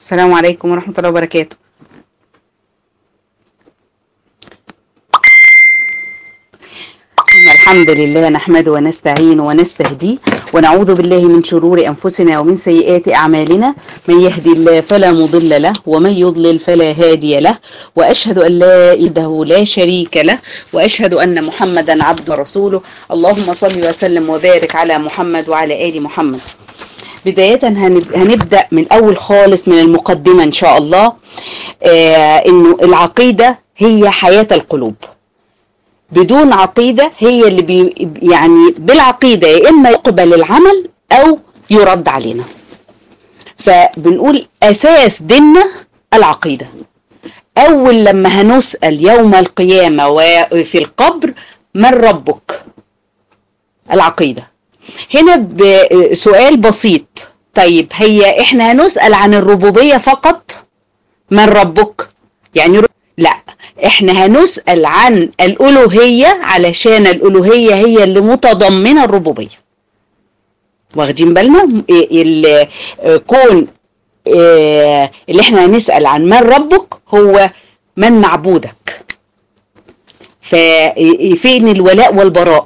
السلام عليكم ورحمة الله وبركاته إن الحمد لله نحمده ونستعينه ونستهديه ونعوذ بالله من شرور أنفسنا ومن سيئات أعمالنا من يهدي الله فلا مضل له ومن يضلل فلا هادي له وأشهد أن لا إله لا شريك له وأشهد أن محمدا عبده ورسوله اللهم صل وسلم وبارك على محمد وعلى آل محمد بداية هنب- هنبدأ من أول خالص من المقدمة إن شاء الله آه إنه العقيدة هي حياة القلوب بدون عقيدة هي اللي بي يعني بالعقيدة يا إما يقبل العمل أو يرد علينا فبنقول أساس ديننا العقيدة أول لما هنسأل يوم القيامة وفي القبر من ربك العقيدة هنا ب- سؤال بسيط طيب هي احنا هنسأل عن الربوبية فقط من ربك يعني ر- لا احنا هنسأل عن الألوهية علشان الألوهية هي اللي متضمنة الربوبية واخدين بالنا إيه ال- آه، كون آه، اللي احنا هنسأل عن من ربك هو من معبودك ففين الولاء والبراء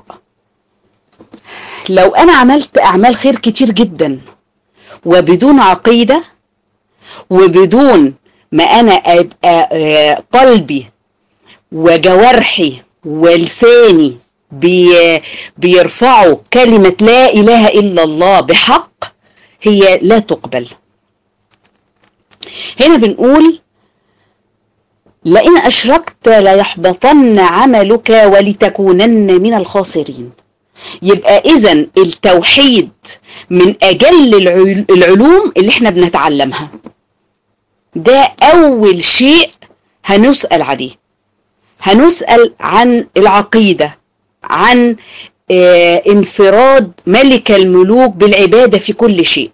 لو انا عملت اعمال خير كتير جدا وبدون عقيدة وبدون ما انا ابقى آه، قلبي وجوارحي ولساني بي بيرفعوا كلمة لا اله الا الله بحق هي لا تقبل هنا بنقول لئن اشركت ليحبطن عملك ولتكونن من الخاسرين يبقى اذا التوحيد من اجل العل- العلوم اللي احنا بنتعلمها ده اول شيء هنسأل عليه هنسأل عن العقيدة عن آه، انفراد ملك الملوك بالعبادة في كل شيء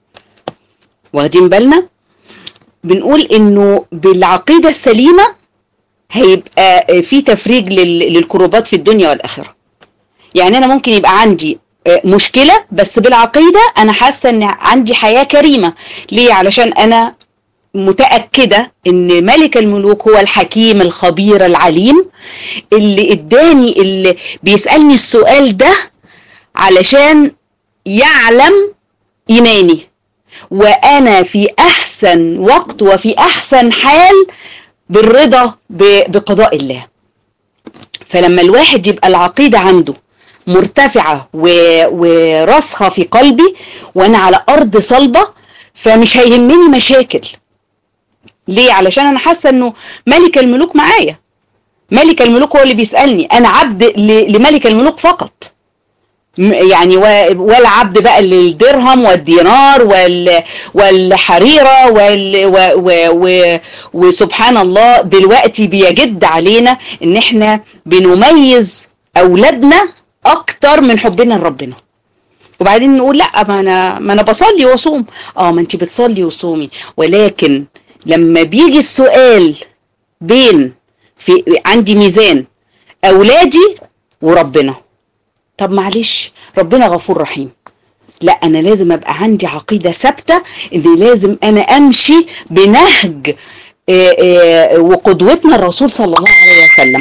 واخدين بالنا بنقول انه بالعقيدة السليمة هيبقى آه، في تفريج لل- للكروبات في الدنيا والآخرة يعني انا ممكن يبقى عندي آه، مشكلة بس بالعقيدة انا حاسة ان عندي حياة كريمة ليه علشان انا متأكدة ان ملك الملوك هو الحكيم الخبير العليم اللي اداني اللي بيسألني السؤال ده علشان يعلم ايماني وانا في احسن وقت وفي احسن حال بالرضا ب- بقضاء الله فلما الواحد يبقى العقيدة عنده مرتفعة و- وراسخة في قلبي وانا على ارض صلبة فمش هيهمني مشاكل ليه علشان انا حاسة انه ملك الملوك معايا ملك الملوك هو اللي بيسألني انا عبد ل- لملك الملوك فقط م- يعني و- ولا عبد بقى للدرهم والدينار وال والحريرة وال و و و وسبحان الله دلوقتي بيجد علينا ان احنا بنميز اولادنا اكتر من حبنا لربنا وبعدين نقول لا ما انا ما انا بصلي واصوم اه ما انت بتصلي وصومي ولكن لما بيجي السؤال بين في عندي ميزان اولادي وربنا طب معلش ربنا غفور رحيم لا انا لازم ابقى عندي عقيده ثابته ان لازم انا امشي بنهج آه، آه، وقدوتنا الرسول صلى الله عليه وسلم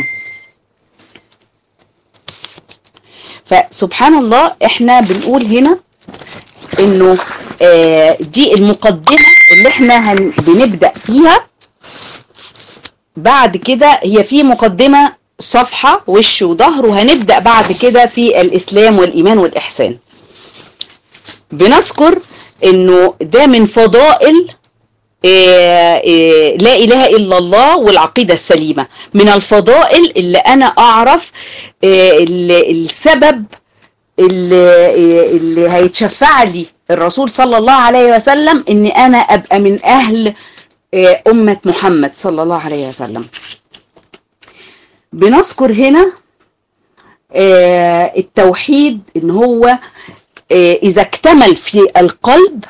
فسبحان الله احنا بنقول هنا انه آه، دي المقدمه اللي احنا هن بنبدا فيها بعد كده هي في مقدمه صفحه وش وظهر وهنبدا بعد كده في الاسلام والايمان والاحسان بنذكر انه ده من فضائل آه، آه، لا اله الا الله والعقيده السليمه من الفضائل اللي انا اعرف آه، ال- السبب اللي, اللي هيتشفع لي الرسول صلى الله عليه وسلم ان انا ابقى من اهل آه، امه محمد صلى الله عليه وسلم بنذكر هنا آه، التوحيد ان هو آه، اذا اكتمل في القلب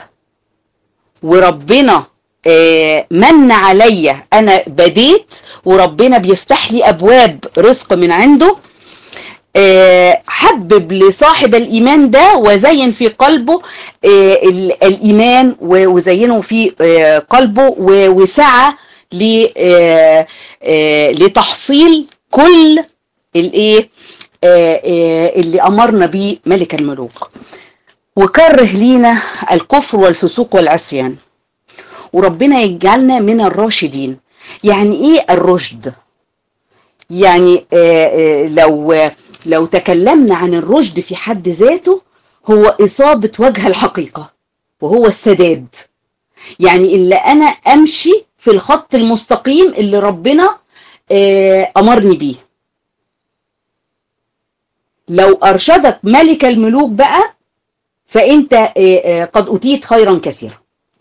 وربنا آه، من عليا انا بديت وربنا بيفتح لي ابواب رزق من عنده آه، حبب لصاحب الإيمان ده وزين في قلبه آه، ال- الإيمان و- وزينه في آه، قلبه و- وسعى ل- آه، آه، لتحصيل كل الايه آه، آه، اللي أمرنا به ملك الملوك وكره لينا الكفر والفسوق والعصيان وربنا يجعلنا من الراشدين يعني ايه الرشد يعني آه، آه، لو لو تكلمنا عن الرشد في حد ذاته هو إصابة وجه الحقيقة وهو السداد يعني اللي أنا أمشي في الخط المستقيم اللي ربنا آه، أمرني بيه لو أرشدك ملك الملوك بقى فأنت آه، آه، قد أتيت خيرا كثيرا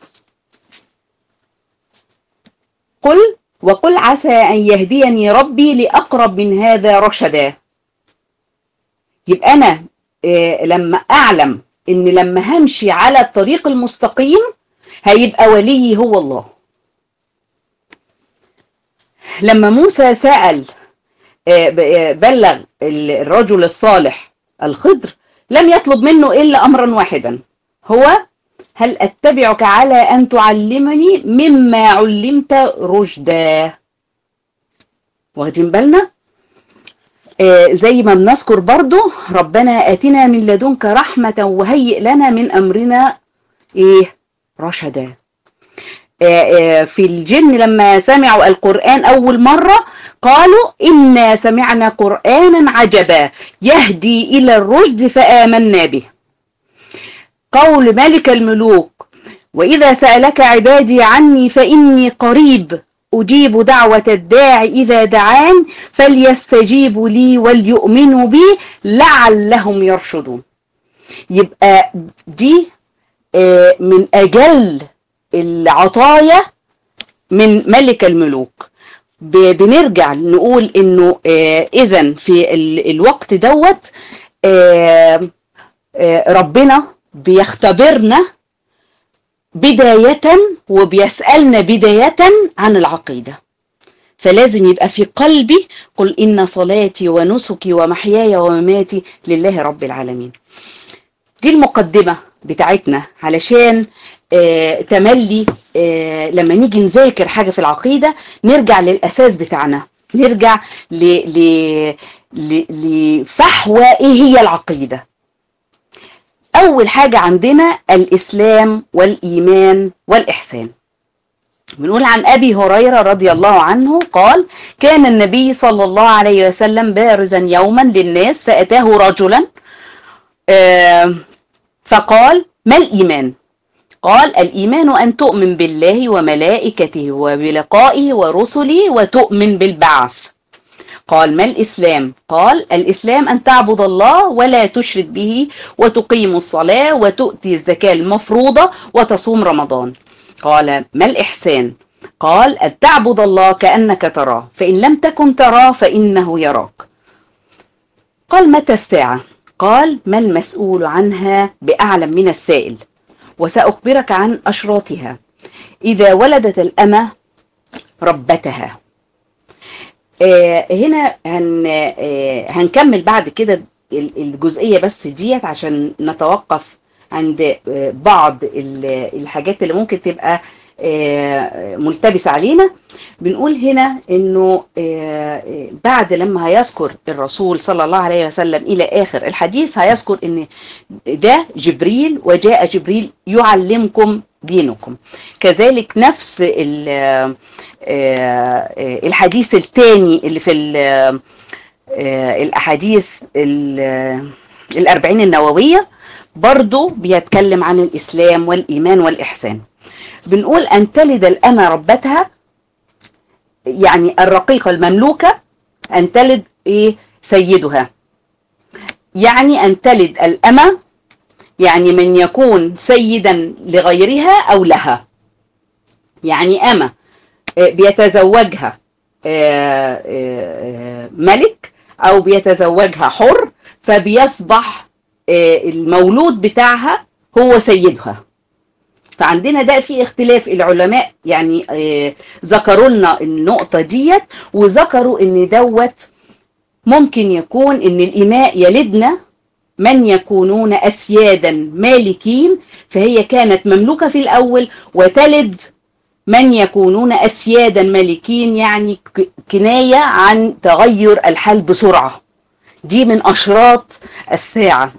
قل وقل عسى أن يهديني ربي لأقرب من هذا رشدا يبقى أنا آه، لما أعلم إن لما همشي على الطريق المستقيم هيبقى وليي هو الله لما موسى سأل آه، ب- آه، بلغ ال- الرجل الصالح الخضر لم يطلب منه إلا أمرا واحدا هو هل أتبعك على أن تعلمني مما علمت رشدا واخدين بالنا آه، زي ما بنذكر برضو ربنا آتنا من لدنك رحمة وهيئ لنا من أمرنا إيه رشدا آه، آه، في الجن لما سمعوا القرآن أول مرة قالوا إنا سمعنا قرآنا عجبا يهدي إلى الرشد فآمنا به قول ملك الملوك وإذا سألك عبادي عني فإني قريب أجيب دعوة الداع إذا دعان فليستجيبوا لي وليؤمنوا بي لعلهم يرشدون يبقى دي آه، من أجل العطايا من ملك الملوك ب- بنرجع نقول انه آه اذا في ال- الوقت دوت آه آه ربنا بيختبرنا بداية وبيسألنا بداية عن العقيدة فلازم يبقى في قلبي قل إن صلاتي ونسكي ومحياي ومماتي لله رب العالمين دي المقدمة بتاعتنا علشان آه تملي آه لما نيجي نذاكر حاجة في العقيدة نرجع للأساس بتاعنا نرجع ل... ل... ل... لفحوى إيه هي العقيدة أول حاجة عندنا الإسلام والإيمان والإحسان بنقول عن أبي هريرة رضي الله عنه قال كان النبي صلى الله عليه وسلم بارزا يوما للناس فأتاه رجلا آه فقال ما الإيمان قال الإيمان أن تؤمن بالله وملائكته وبلقائه ورسله وتؤمن بالبعث قال ما الإسلام قال الإسلام أن تعبد الله ولا تشرك به وتقيم الصلاة وتؤتي الزكاة المفروضة وتصوم رمضان قال ما الإحسان قال أن تعبد الله كأنك تراه فإن لم تكن تراه فإنه يراك قال متى الساعة قال ما المسؤول عنها بأعلم من السائل وسأخبرك عن أشراطها إذا ولدت الأمة ربتها آه هنا هن آه هنكمل بعد كده الجزئية بس ديت عشان نتوقف عند آه بعض الحاجات اللي ممكن تبقى ملتبس علينا بنقول هنا انه بعد لما هيذكر الرسول صلى الله عليه وسلم الى اخر الحديث هيذكر ان ده جبريل وجاء جبريل يعلمكم دينكم كذلك نفس الحديث الثاني اللي في الاحاديث الاربعين النووية برضو بيتكلم عن الاسلام والايمان والاحسان بنقول أن تلد الأمة ربتها يعني الرقيقة المملوكة أن تلد إيه سيدها يعني أن تلد الأمة يعني من يكون سيدا لغيرها أو لها يعني أمة بيتزوجها ملك أو بيتزوجها حر فبيصبح المولود بتاعها هو سيدها فعندنا ده في اختلاف العلماء يعني آه ذكروا لنا النقطة ديت وذكروا ان دوت ممكن يكون ان الإماء يلدنا من يكونون أسيادا مالكين فهي كانت مملوكة في الأول وتلد من يكونون أسيادا مالكين يعني كناية عن تغير الحال بسرعة دي من أشراط الساعة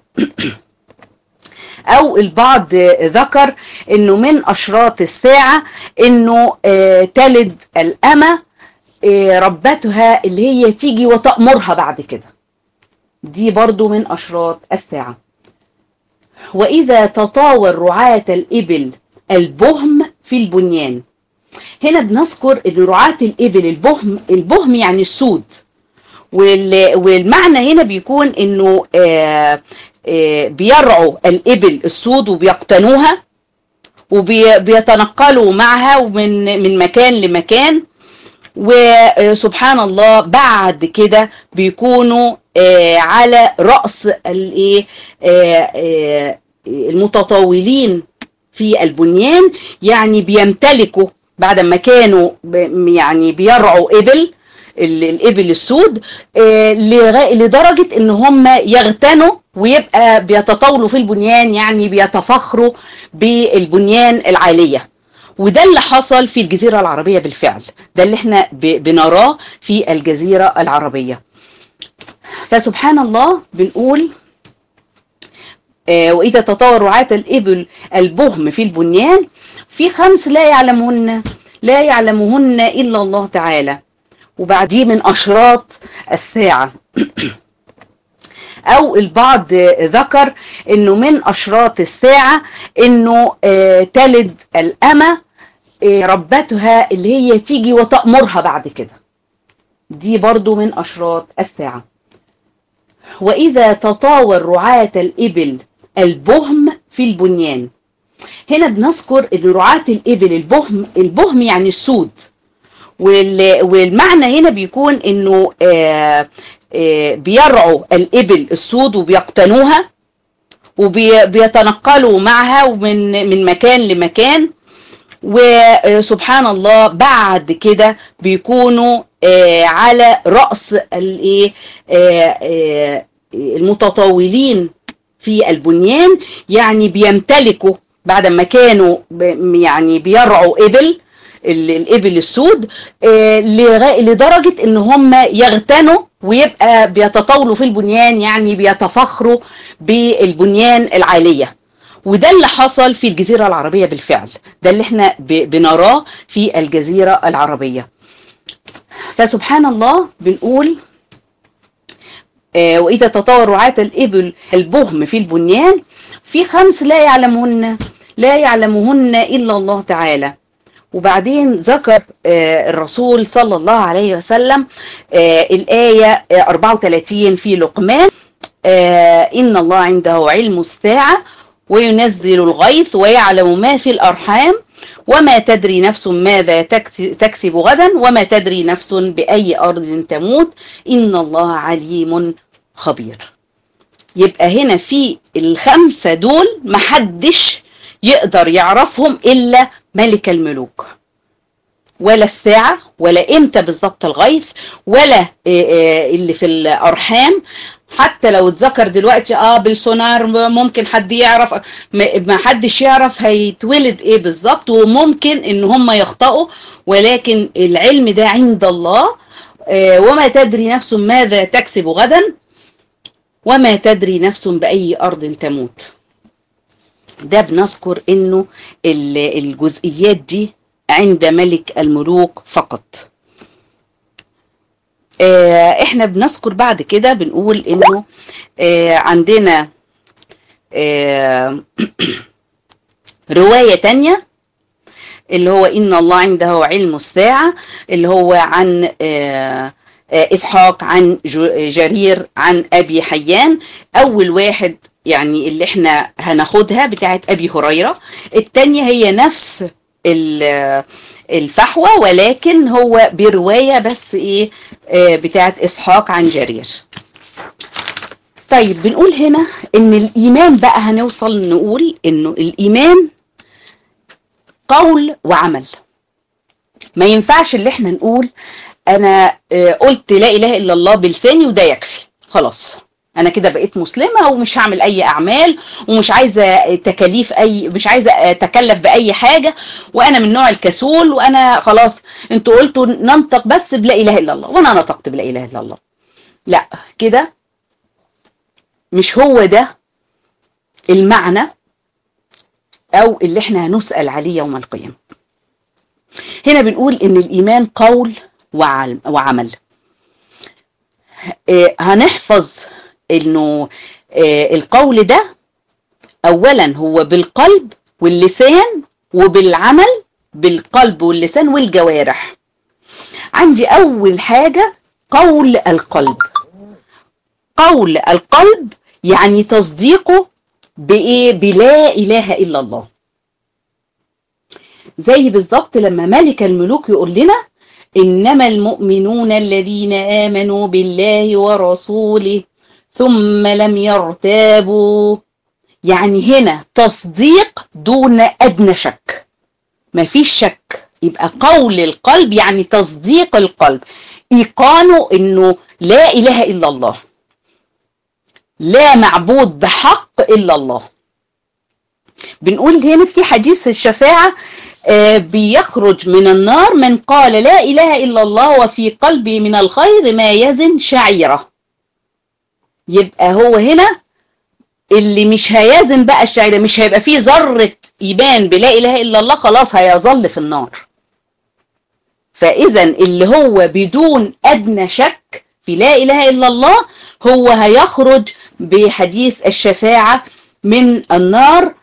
أو البعض ذكر أنه من أشراط الساعة أنه تلد الأمة ربتها اللي هي تيجي وتأمرها بعد كده دي برضو من أشراط الساعة وإذا تطاول رعاة الإبل البهم في البنيان هنا بنذكر ان رعاة الإبل البهم البهم يعني السود والمعنى هنا بيكون انه آآ آآ بيرعوا الإبل السود وبيقتنوها وبيتنقلوا معها من من مكان لمكان وسبحان الله بعد كده بيكونوا على رأس الايه المتطاولين في البنيان يعني بيمتلكوا بعد ما كانوا يعني بيرعوا إبل الإبل السود لدرجة إن هم يغتنوا ويبقى بيتطاولوا في البنيان يعني بيتفخروا بالبنيان العالية وده اللي حصل في الجزيرة العربية بالفعل ده اللي احنا بنراه في الجزيرة العربية فسبحان الله بنقول آه وإذا تطاول رعاة الإبل البهم في البنيان في خمس لا يعلمهن لا يعلمهن إلا الله تعالى وبعديه من أشراط الساعة أو البعض ذكر أنه من أشراط الساعة أنه آه تلد الأمة آه ربتها اللي هي تيجي وتأمرها بعد كده دي برضو من أشراط الساعة وإذا تطاول رعاة الإبل البهم في البنيان هنا بنذكر ان رعاة الإبل البهم البهم يعني السود والمعنى هنا بيكون انه آآ آآ بيرعوا الإبل السود وبيقتنوها وبيتنقلوا معها من من مكان لمكان وسبحان الله بعد كده بيكونوا على رأس الايه المتطاولين في البنيان يعني بيمتلكوا بعد ما كانوا يعني بيرعوا إبل الإبل السود لدرجة إن هم يغتنوا ويبقى بيتطاولوا في البنيان يعني بيتفخروا بالبنيان العالية وده اللي حصل في الجزيرة العربية بالفعل ده اللي احنا بنراه في الجزيرة العربية فسبحان الله بنقول آه وإذا تطاول رعاة الإبل البهم في البنيان في خمس لا يعلمهن لا يعلمهن إلا الله تعالى وبعدين ذكر آه الرسول صلى الله عليه وسلم آه الآية 34 في لقمان إن الله عنده علم الساعة وينزل الغيث ويعلم ما في الأرحام وما تدري نفس ماذا تكسب غدا وما تدري نفس بأي أرض تموت إن الله عليم خبير يبقى هنا في الخمسة دول محدش يقدر يعرفهم إلا ملك الملوك ولا الساعة ولا إمتى بالظبط الغيث ولا اللي في الأرحام حتى لو اتذكر دلوقتي اه بالسونار ممكن حد يعرف ما حدش يعرف هيتولد ايه بالظبط وممكن ان هم يخطئوا ولكن العلم ده عند الله آه وما تدري نفس ماذا تكسب غدا وما تدري نفس بأي أرض تموت ده بنذكر انه الجزئيات دي عند ملك الملوك فقط احنا بنذكر بعد كده بنقول انه اه عندنا اه رواية تانية اللي هو ان الله عنده علم الساعة اللي هو عن اه اسحاق عن جرير عن ابي حيان اول واحد يعني اللي احنا هناخدها بتاعت ابي هريرة التانية هي نفس الفحوى ولكن هو برواية بس ايه آه بتاعت اسحاق عن جرير طيب بنقول هنا ان الايمان بقى هنوصل نقول انه الايمان قول وعمل ما ينفعش اللي احنا نقول انا قلت لا اله الا الله بلساني وده يكفي خلاص انا كده بقيت مسلمه ومش هعمل اي اعمال ومش عايزه تكاليف اي مش عايزه اتكلف باي حاجه وانا من نوع الكسول وانا خلاص انتوا قلتوا ننطق بس بلا اله الا الله وانا نطقت بلا اله الا الله لا كده مش هو ده المعنى او اللي احنا هنسال عليه يوم القيامه هنا بنقول ان الايمان قول وعمل هنحفظ انه القول ده اولا هو بالقلب واللسان وبالعمل بالقلب واللسان والجوارح عندي اول حاجة قول القلب قول القلب يعني تصديقه بايه بلا اله الا الله زي بالظبط لما ملك الملوك يقول لنا انما المؤمنون الذين امنوا بالله ورسوله ثم لم يرتابوا يعني هنا تصديق دون أدنى شك مفيش شك يبقى قول القلب يعني تصديق القلب إيقانه إنه لا إله إلا الله لا معبود بحق إلا الله بنقول هنا في حديث الشفاعة آه بيخرج من النار من قال لا إله إلا الله وفي قلبي من الخير ما يزن شعيره يبقى هو هنا اللي مش هيزن بقى الشعيره مش هيبقى فيه ذره ايمان بلا اله الا الله خلاص هيظل في النار فاذا اللي هو بدون ادنى شك في لا اله الا الله هو هيخرج بحديث الشفاعه من النار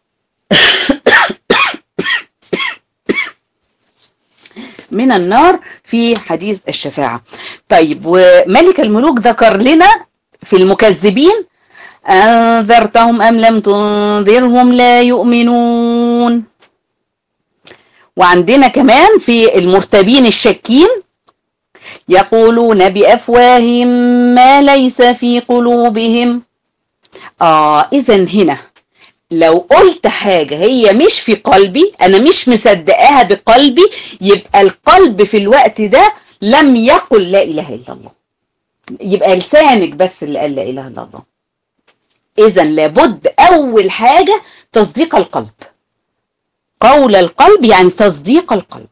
من النار في حديث الشفاعه طيب وملك الملوك ذكر لنا في المكذبين أنذرتهم أم لم تنذرهم لا يؤمنون وعندنا كمان في المرتبين الشاكين يقولون بأفواههم ما ليس في قلوبهم آه إذا هنا لو قلت حاجة هي مش في قلبي أنا مش مصدقاها بقلبي يبقى القلب في الوقت ده لم يقل لا إله إلا الله يبقى لسانك بس اللي قال لا اله الا الله اذا لابد اول حاجه تصديق القلب قول القلب يعني تصديق القلب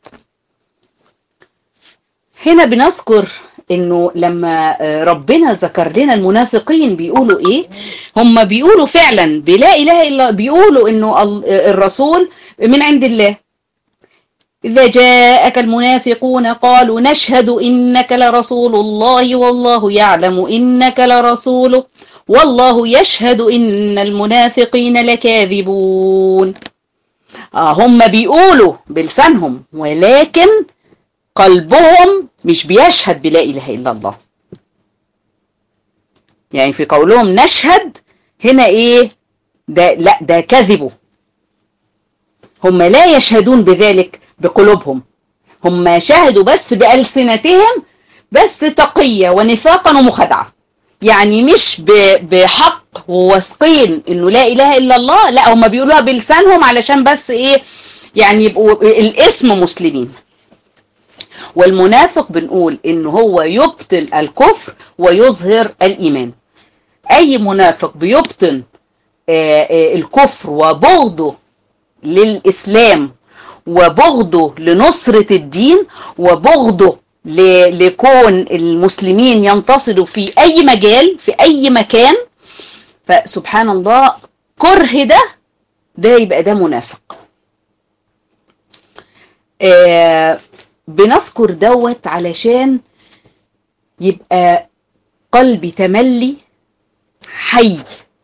هنا بنذكر انه لما ربنا ذكر لنا المنافقين بيقولوا ايه هم بيقولوا فعلا بلا اله الا بيقولوا انه الرسول من عند الله إذا جاءك المنافقون قالوا نشهد إنك لرسول الله والله يعلم إنك لرسوله والله يشهد إن المنافقين لكاذبون آه هم بيقولوا بلسانهم ولكن قلبهم مش بيشهد بلا إله إلا الله يعني في قولهم نشهد هنا إيه ده لا ده كذبوا هم لا يشهدون بذلك بقلوبهم هم شهدوا بس بألسنتهم بس تقية ونفاقا ومخادعة يعني مش بحق وواثقين انه لا اله الا الله لا هم بيقولوها بلسانهم علشان بس ايه يعني يبقوا الاسم مسلمين والمنافق بنقول ان هو يبطن الكفر ويظهر الايمان اي منافق بيبطن الكفر وبغضه للاسلام وبغضه لنصرة الدين وبغضه لكون المسلمين ينتصروا في أي مجال في أي مكان فسبحان الله كره ده ده يبقى ده منافق آه بنذكر دوت علشان يبقى قلبي تملي حي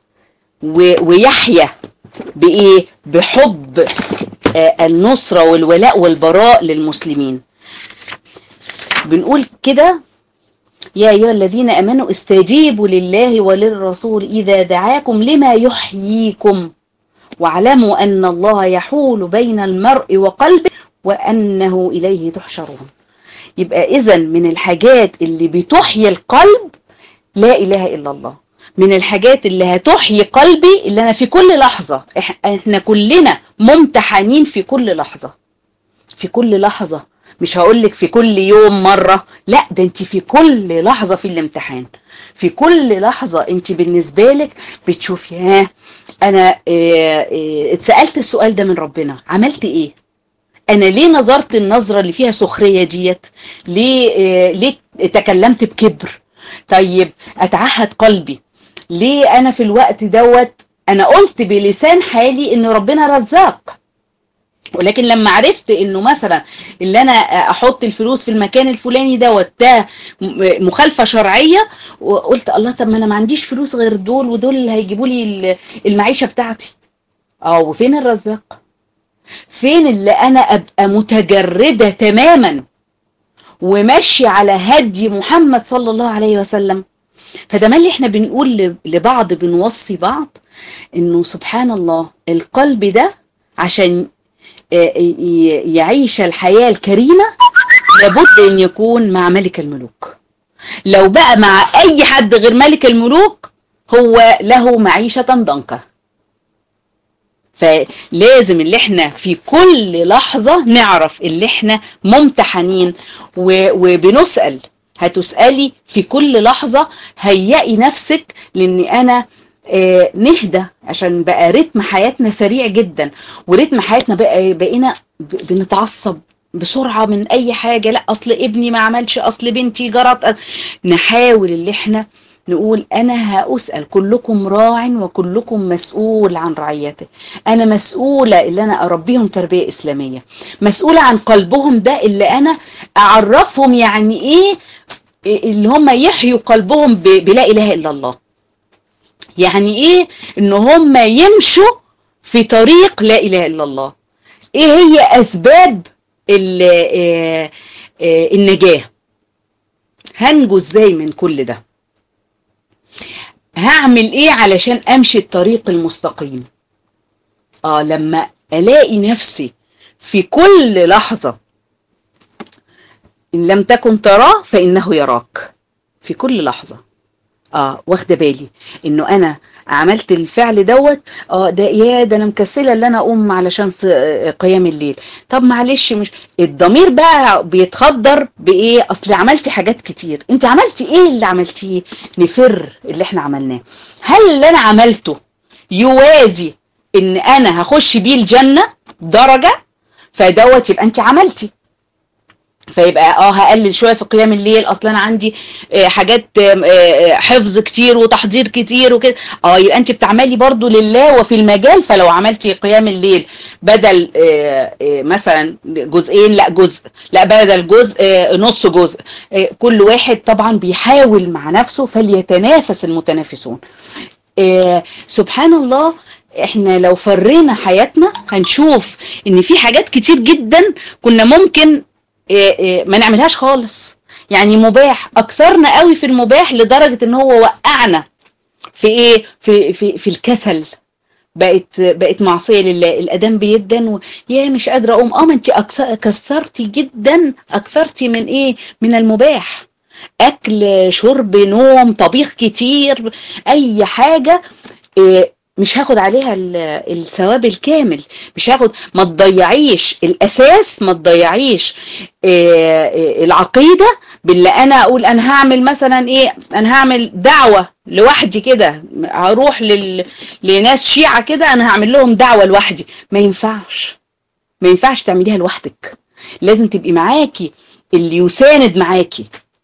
ويحيا بإيه بحب النصرة والولاء والبراء للمسلمين بنقول كده يا أيها الذين أمنوا استجيبوا لله وللرسول إذا دعاكم لما يحييكم واعلموا أن الله يحول بين المرء وقلبه وأنه إليه تحشرون يبقى إذا من الحاجات اللي بتحيي القلب لا إله إلا الله من الحاجات اللي هتحيي قلبي اللي أنا في كل لحظة إحنا كلنا ممتحنين في كل لحظة في كل لحظة مش هقولك في كل يوم مرة لا ده انت في كل لحظة في الامتحان في كل لحظة انت بالنسبة لك بتشوفي ها انا اه اه اتسألت السؤال ده من ربنا عملت ايه انا ليه نظرت النظرة اللي فيها سخرية ديت ليه اه ليه تكلمت بكبر طيب اتعهد قلبي ليه انا في الوقت دوت انا قلت بلسان حالي ان ربنا رزاق ولكن لما عرفت انه مثلا اللي انا احط الفلوس في المكان الفلاني دوت ده مخالفه شرعيه وقلت الله طب ما انا ما عنديش فلوس غير دول ودول اللي هيجيبوا لي المعيشه بتاعتي اه وفين الرزاق فين اللي انا ابقى متجرده تماما وماشي على هدي محمد صلى الله عليه وسلم فده ما اللي احنا بنقول لبعض بنوصي بعض انه سبحان الله القلب ده عشان يعيش الحياة الكريمة لابد ان يكون مع ملك الملوك لو بقى مع اي حد غير ملك الملوك هو له معيشة ضنكة فلازم اللي احنا في كل لحظة نعرف اللي احنا ممتحنين وبنسأل هتسألي في كل لحظة هيئي نفسك لان انا آه نهدى عشان بقى رتم حياتنا سريع جدا ورتم حياتنا بقى بقينا بنتعصب بسرعة من اي حاجة لا اصل ابني ما عملش اصل بنتي جرت نحاول اللي احنا نقول انا هأسأل كلكم راع وكلكم مسؤول عن رعيته انا مسؤولة اللي انا اربيهم تربية اسلامية مسؤولة عن قلبهم ده اللي انا اعرفهم يعني ايه اللي هم يحيوا قلبهم بلا اله الا الله يعني ايه ان هم يمشوا في طريق لا اله الا الله ايه هي اسباب النجاة هنجو ازاي من كل ده هعمل ايه علشان امشي الطريق المستقيم اه لما الاقي نفسي في كل لحظة ان لم تكن تراه فانه يراك في كل لحظة اه واخده بالي انه انا عملت الفعل دوت اه ده يا ده انا مكسله ان انا اقوم علشان قيام الليل طب معلش مش الضمير بقى بيتخدر بايه اصل عملتي حاجات كتير انت عملتي ايه اللي عملتيه نفر اللي احنا عملناه هل اللي انا عملته يوازي ان انا هخش بيه الجنه درجه فدوت يبقى انت عملتي فيبقى اه هقلل شويه في قيام الليل اصلا انا عندي آه حاجات آه حفظ كتير وتحضير كتير وكده اه يبقى انت بتعملي برضو لله وفي المجال فلو عملتي قيام الليل بدل آه مثلا جزئين لا جزء لا بدل جزء نص جزء كل واحد طبعا بيحاول مع نفسه فليتنافس المتنافسون سبحان الله احنا لو فرينا حياتنا هنشوف ان في حاجات كتير جدا كنا ممكن ما نعملهاش خالص يعني مباح اكثرنا قوي في المباح لدرجة ان هو وقعنا في ايه في في في الكسل بقت بقت معصيه لله الاذان بيدن و... يا مش قادره اقوم اه ما انت كسرتي جدا اكثرتي من ايه من المباح اكل شرب نوم طبيخ كتير اي حاجه إيه مش هاخد عليها الثواب الكامل مش هاخد ما تضيعيش الاساس ما تضيعيش العقيده باللي انا اقول انا هعمل مثلا ايه انا هعمل دعوه لوحدي كده هروح لل... لناس شيعه كده انا هعمل لهم دعوه لوحدي ما ينفعش ما ينفعش تعمليها لوحدك لازم تبقي معاكي اللي يساند معاكي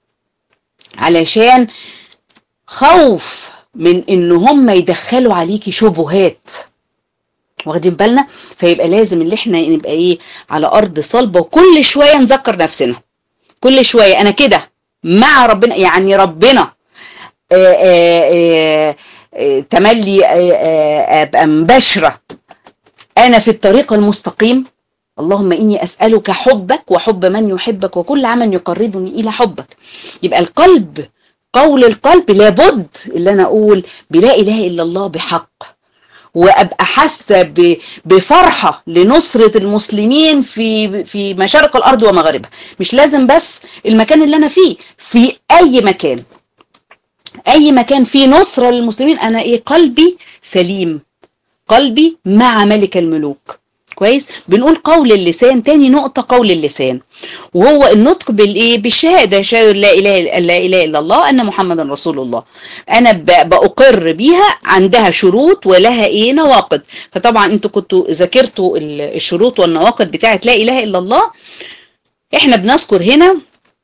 علشان خوف من ان هم يدخلوا عليكي شبهات واخدين بالنا فيبقى لازم اللي احنا نبقى ايه على ارض صلبه وكل شويه نذكر نفسنا كل شويه انا كده مع ربنا يعني ربنا آآ آآ آآ تملي ابقى مباشره انا في الطريق المستقيم اللهم اني اسالك حبك وحب من يحبك وكل عمل يقربني الى حبك يبقى القلب قول القلب لابد اللي انا اقول بلا اله الا الله بحق وابقى حاسه بفرحه لنصره المسلمين في في مشارق الارض ومغاربها مش لازم بس المكان اللي انا فيه في اي مكان اي مكان فيه نصره للمسلمين انا ايه قلبي سليم قلبي مع ملك الملوك كويس بنقول قول اللسان تاني نقطة قول اللسان وهو النطق بالايه بالشهادة شهادة لا اله لا اله الا الله ان محمدا رسول الله انا بأقر بيها عندها شروط ولها ايه نواقض فطبعا انتوا كنتوا ذاكرتوا الشروط والنواقض بتاعت لا اله الا الله احنا بنذكر هنا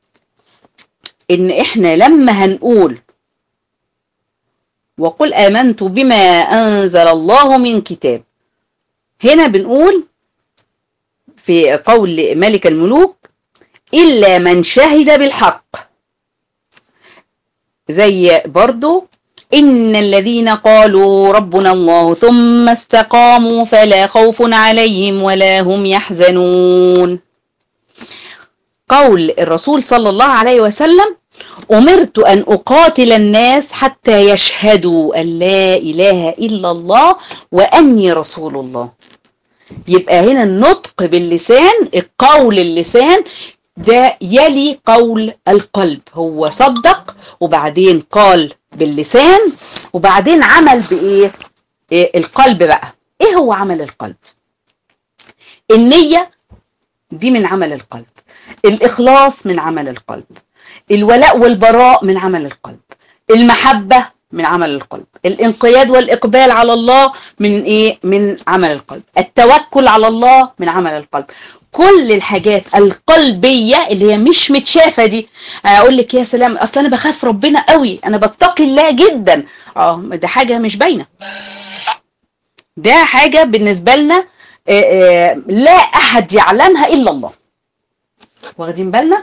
ان احنا لما هنقول وقل آمنت بما أنزل الله من كتاب هنا بنقول في قول ملك الملوك إلا من شهد بالحق زي برضو إن الذين قالوا ربنا الله ثم استقاموا فلا خوف عليهم ولا هم يحزنون قول الرسول صلى الله عليه وسلم أمرت أن أقاتل الناس حتى يشهدوا أن لا إله إلا الله وأني رسول الله يبقى هنا النطق باللسان القول اللسان ده يلي قول القلب هو صدق وبعدين قال باللسان وبعدين عمل بإيه إيه القلب بقى إيه هو عمل القلب النية دي من عمل القلب الإخلاص من عمل القلب الولاء والبراء من عمل القلب المحبة من عمل القلب الانقياد والإقبال على الله من إيه من عمل القلب التوكل على الله من عمل القلب كل الحاجات القلبية اللي هي مش متشافة دي اقول لك يا سلام اصلا انا بخاف ربنا قوي انا بتقي الله جدا اه ده حاجة مش باينة ده حاجة بالنسبة لنا آآ آآ لا احد يعلمها الا الله واخدين بالنا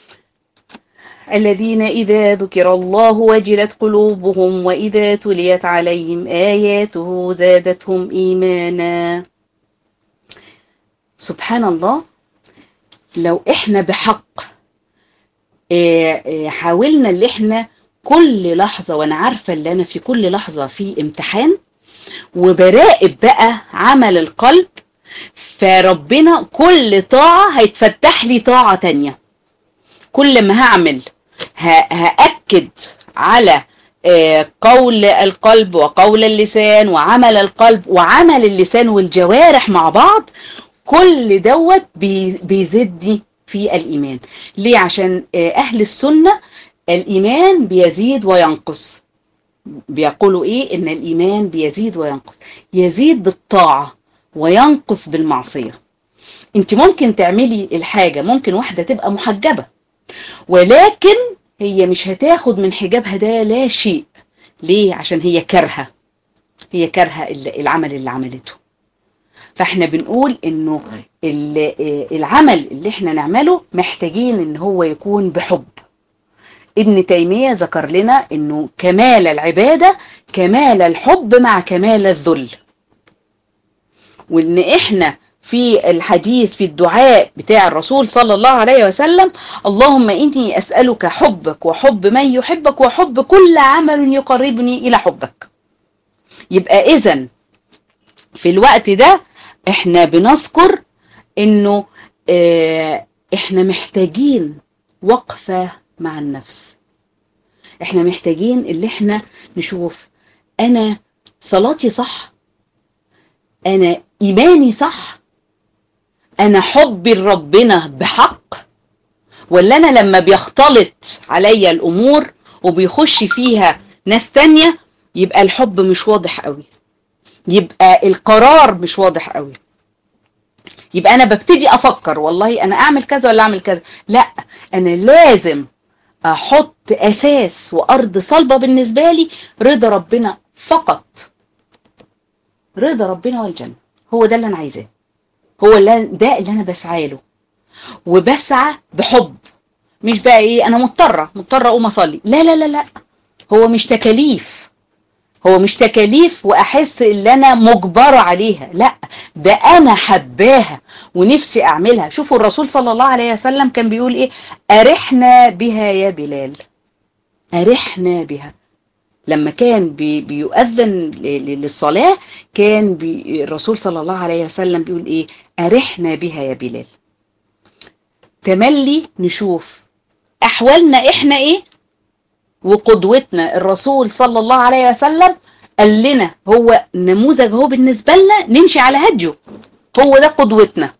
الذين إذا ذكر الله وجلت قلوبهم وإذا تليت عليهم آياته زادتهم إيمانا سبحان الله لو إحنا بحق حاولنا اللي إحنا كل لحظة وأنا عارفة اللي أنا في كل لحظة في امتحان وبراقب بقى عمل القلب فربنا كل طاعة هيتفتح لي طاعة تانية كل ما هعمل هأكد على قول القلب وقول اللسان وعمل القلب وعمل اللسان والجوارح مع بعض كل دوت بيزيدني في الإيمان ليه عشان أهل السنة الإيمان بيزيد وينقص بيقولوا إيه إن الإيمان بيزيد وينقص يزيد بالطاعة وينقص بالمعصية انت ممكن تعملي الحاجة ممكن واحدة تبقى محجبة ولكن هي مش هتاخد من حجابها ده لا شيء ليه عشان هي كارهه هي كارهه العمل اللي عملته فاحنا بنقول انه العمل اللي احنا نعمله محتاجين ان هو يكون بحب ابن تيمية ذكر لنا انه كمال العبادة كمال الحب مع كمال الذل وان احنا في الحديث في الدعاء بتاع الرسول صلى الله عليه وسلم اللهم إني أسألك حبك وحب من يحبك وحب كل عمل يقربني إلى حبك يبقى إذا في الوقت ده احنا بنذكر انه اه احنا محتاجين وقفة مع النفس احنا محتاجين اللي احنا نشوف انا صلاتي صح انا ايماني صح انا حبي لربنا بحق ولا انا لما بيختلط عليا الامور وبيخش فيها ناس تانية يبقى الحب مش واضح قوي يبقى القرار مش واضح قوي يبقى انا ببتدي افكر والله انا اعمل كذا ولا اعمل كذا لا انا لازم احط اساس وارض صلبة بالنسبة لي رضا ربنا فقط رضا ربنا والجنة هو ده اللي انا عايزاه هو اللي ده اللي انا بسعى له وبسعى بحب مش بقى ايه انا مضطره مضطره اقوم اصلي لا لا لا لا هو مش تكاليف هو مش تكاليف واحس ان انا مجبره عليها لا ده انا حباها ونفسي اعملها شوفوا الرسول صلى الله عليه وسلم كان بيقول ايه ارحنا بها يا بلال ارحنا بها لما كان بي بيؤذن للصلاة كان بي الرسول صلى الله عليه وسلم بيقول ايه ارحنا بها يا بلال تملي نشوف احوالنا احنا ايه وقدوتنا الرسول صلى الله عليه وسلم قال لنا هو نموذج هو بالنسبة لنا نمشي على هديه هو ده قدوتنا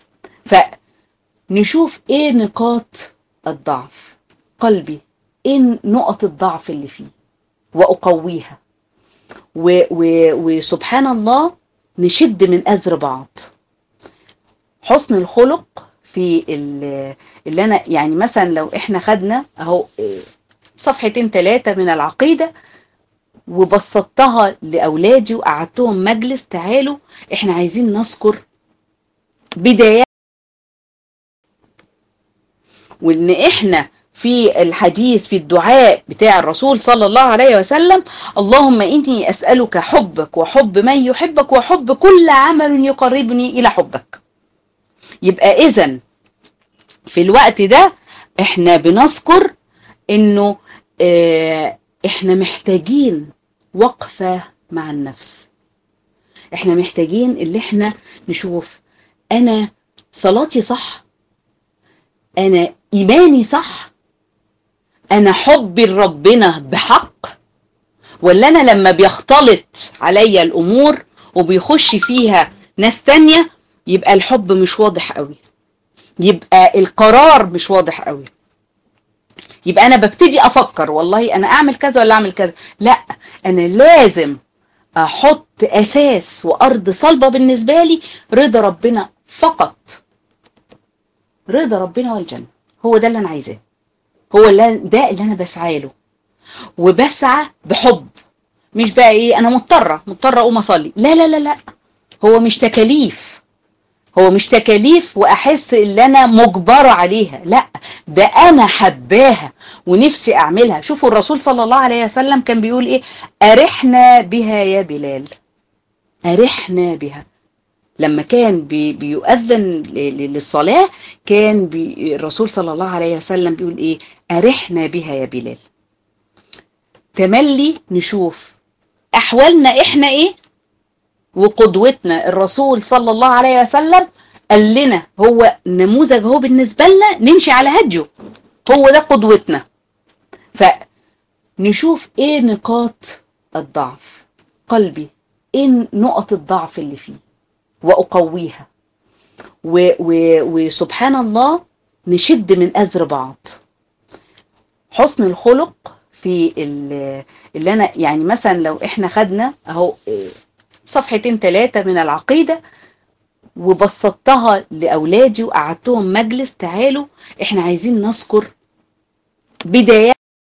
فنشوف ايه نقاط الضعف قلبي ايه نقط الضعف اللي فيه واقويها و و وسبحان الله نشد من أزر بعض حسن الخلق في اللي أنا يعني مثلا لو إحنا خدنا أهو صفحتين ثلاثة من العقيدة وبسطتها لأولادي وقعدتهم مجلس تعالوا إحنا عايزين نذكر بدايات وإن إحنا في الحديث في الدعاء بتاع الرسول صلى الله عليه وسلم اللهم إني أسألك حبك وحب من يحبك وحب كل عمل يقربني إلى حبك يبقى إذن في الوقت ده احنا بنذكر انه اه احنا محتاجين وقفة مع النفس احنا محتاجين اللي احنا نشوف انا صلاتي صح انا ايماني صح انا حبي لربنا بحق ولا انا لما بيختلط عليا الامور وبيخش فيها ناس تانية يبقى الحب مش واضح قوي يبقى القرار مش واضح قوي يبقى انا ببتدي افكر والله انا اعمل كذا ولا اعمل كذا لا انا لازم احط اساس وارض صلبه بالنسبه لي رضا ربنا فقط رضا ربنا والجنه هو ده اللي انا عايزاه هو اللي ده اللي انا بسعى له وبسعى بحب مش بقى ايه انا مضطره مضطره اقوم اصلي لا لا لا لا هو مش تكاليف هو مش تكاليف واحس ان انا مجبره عليها لا ده انا حباها ونفسي اعملها شوفوا الرسول صلى الله عليه وسلم كان بيقول ايه ارحنا بها يا بلال ارحنا بها لما كان بي بيؤذن للصلاة كان بي الرسول صلى الله عليه وسلم بيقول ايه ارحنا بها يا بلال تملي نشوف احوالنا احنا ايه وقدوتنا الرسول صلى الله عليه وسلم قال لنا هو نموذج هو بالنسبة لنا نمشي على هديه هو ده قدوتنا فنشوف ايه نقاط الضعف قلبي ايه نقط الضعف اللي فيه واقويها و و وسبحان الله نشد من أزر بعض حسن الخلق في اللي أنا يعني مثلا لو إحنا خدنا أهو صفحتين ثلاثة من العقيدة وبسطتها لأولادي وقعدتهم مجلس تعالوا إحنا عايزين نذكر بدايات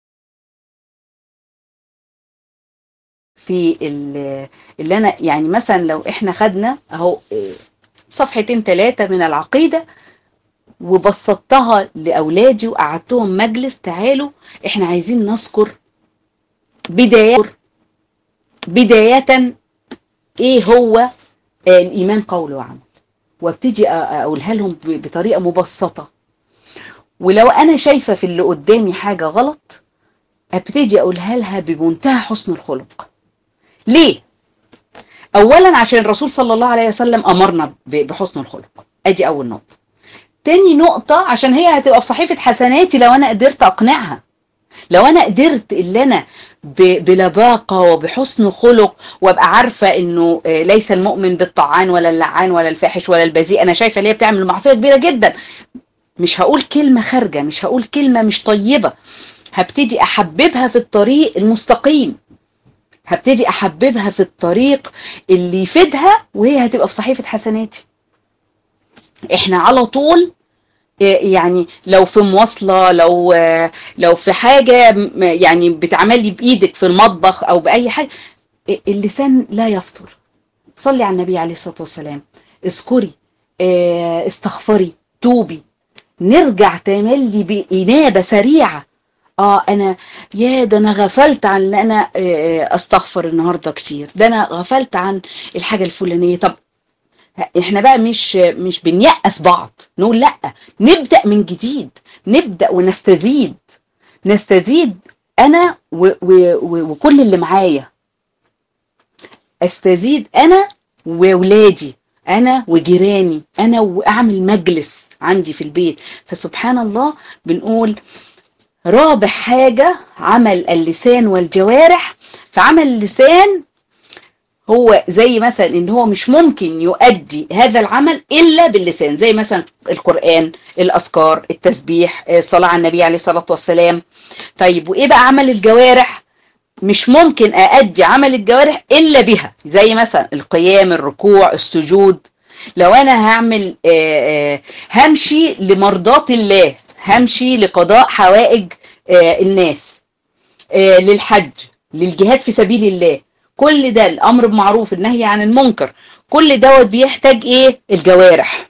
في اللي أنا يعني مثلا لو إحنا خدنا أهو صفحتين ثلاثة من العقيدة وبسطتها لأولادي وقعدتهم مجلس تعالوا إحنا عايزين نذكر بدايات بداية إيه هو الإيمان قول وعمل وابتدي أقولها لهم بطريقة مبسطة ولو أنا شايفة في اللي قدامي حاجة غلط ابتدي أقولها لها بمنتهى حسن الخلق ليه؟ أولا عشان الرسول صلى الله عليه وسلم أمرنا بحسن الخلق أدي أول نقطة تاني نقطة عشان هي هتبقى في صحيفة حسناتي لو أنا قدرت أقنعها لو أنا قدرت اللي أنا بلباقة وبحسن خلق وابقى عارفة انه ليس المؤمن بالطعان ولا اللعان ولا الفاحش ولا البذيء انا شايفة اللي هي بتعمل معصية كبيرة جدا مش هقول كلمة خارجة مش هقول كلمة مش طيبة هبتدي احببها في الطريق المستقيم هبتدي احببها في الطريق اللي يفيدها وهي هتبقى في صحيفة حسناتي احنا على طول يعني لو في مواصلة لو لو في حاجة يعني بتعملي بإيدك في المطبخ أو بأي حاجة اللسان لا يفطر صلي على النبي عليه الصلاة والسلام اذكري استغفري توبي نرجع تملي بإنابة سريعة اه انا يا ده انا غفلت عن ان انا استغفر النهارده كتير ده انا غفلت عن الحاجه الفلانيه طب احنا بقى مش مش بنيأس بعض نقول لا نبدأ من جديد نبدأ ونستزيد نستزيد انا و و و وكل اللي معايا استزيد انا وولادي انا وجيراني انا واعمل مجلس عندي في البيت فسبحان الله بنقول رابع حاجة عمل اللسان والجوارح فعمل اللسان هو زي مثلا ان هو مش ممكن يؤدي هذا العمل الا باللسان زي مثلا القرآن الاذكار التسبيح الصلاة على النبي عليه الصلاة والسلام طيب وايه بقى عمل الجوارح مش ممكن أأدي عمل الجوارح إلا بها زي مثلا القيام الركوع السجود لو أنا هعمل آآ آآ همشي لمرضاة الله همشي لقضاء حوائج الناس للحج للجهاد في سبيل الله كل ده الأمر بمعروف النهي عن المنكر كل دوت بيحتاج إيه الجوارح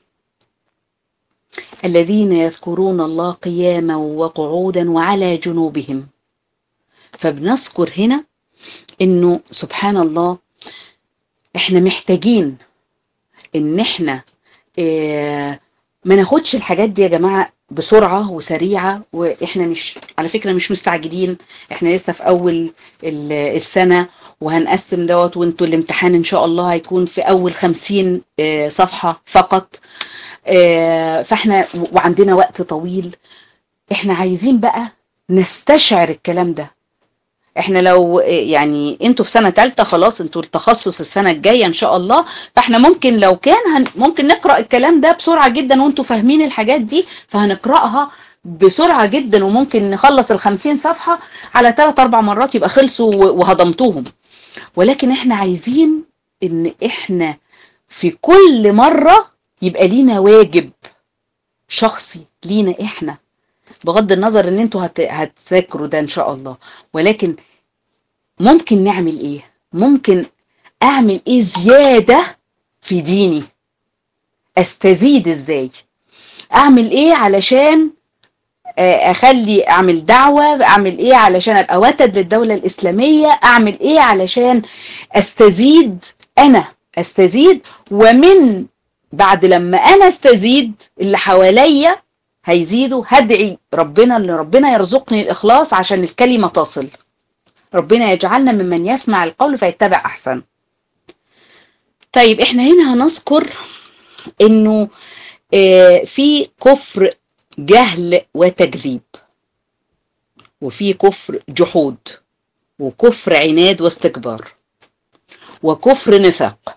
الذين يذكرون الله قياما وقعودا وعلى جنوبهم فبنذكر هنا انه سبحان الله احنا محتاجين ان احنا اه ما ناخدش الحاجات دي يا جماعة بسرعة وسريعة واحنا مش على فكرة مش مستعجلين احنا لسه في اول السنة وهنقسم دوت وانتوا الامتحان ان شاء الله هيكون في اول خمسين اه صفحة فقط اه فاحنا وعندنا وقت طويل احنا عايزين بقى نستشعر الكلام ده احنا لو يعني انتوا في سنة تالتة خلاص انتوا التخصص السنة الجاية ان شاء الله فاحنا ممكن لو كان هن ممكن نقرأ الكلام ده بسرعة جدا وانتوا فاهمين الحاجات دي فهنقرأها بسرعة جدا وممكن نخلص الخمسين صفحة على ثلاث اربع مرات يبقى خلصوا وهضمتوهم ولكن احنا عايزين ان احنا في كل مرة يبقى لينا واجب شخصي لينا احنا بغض النظر ان انتوا هت... هتذاكروا ده ان شاء الله ولكن ممكن نعمل ايه ممكن اعمل ايه زيادة في ديني استزيد ازاي اعمل ايه علشان اخلي اعمل دعوة اعمل ايه علشان ابقى وتد للدولة الاسلامية اعمل ايه علشان استزيد انا استزيد ومن بعد لما انا استزيد اللي حواليا هيزيدوا هدعي ربنا ان ربنا يرزقني الاخلاص عشان الكلمة تصل ربنا يجعلنا ممن يسمع القول فيتبع احسن طيب احنا هنا هنذكر انه اه في كفر جهل وتكذيب وفي كفر جحود وكفر عناد واستكبار وكفر نفاق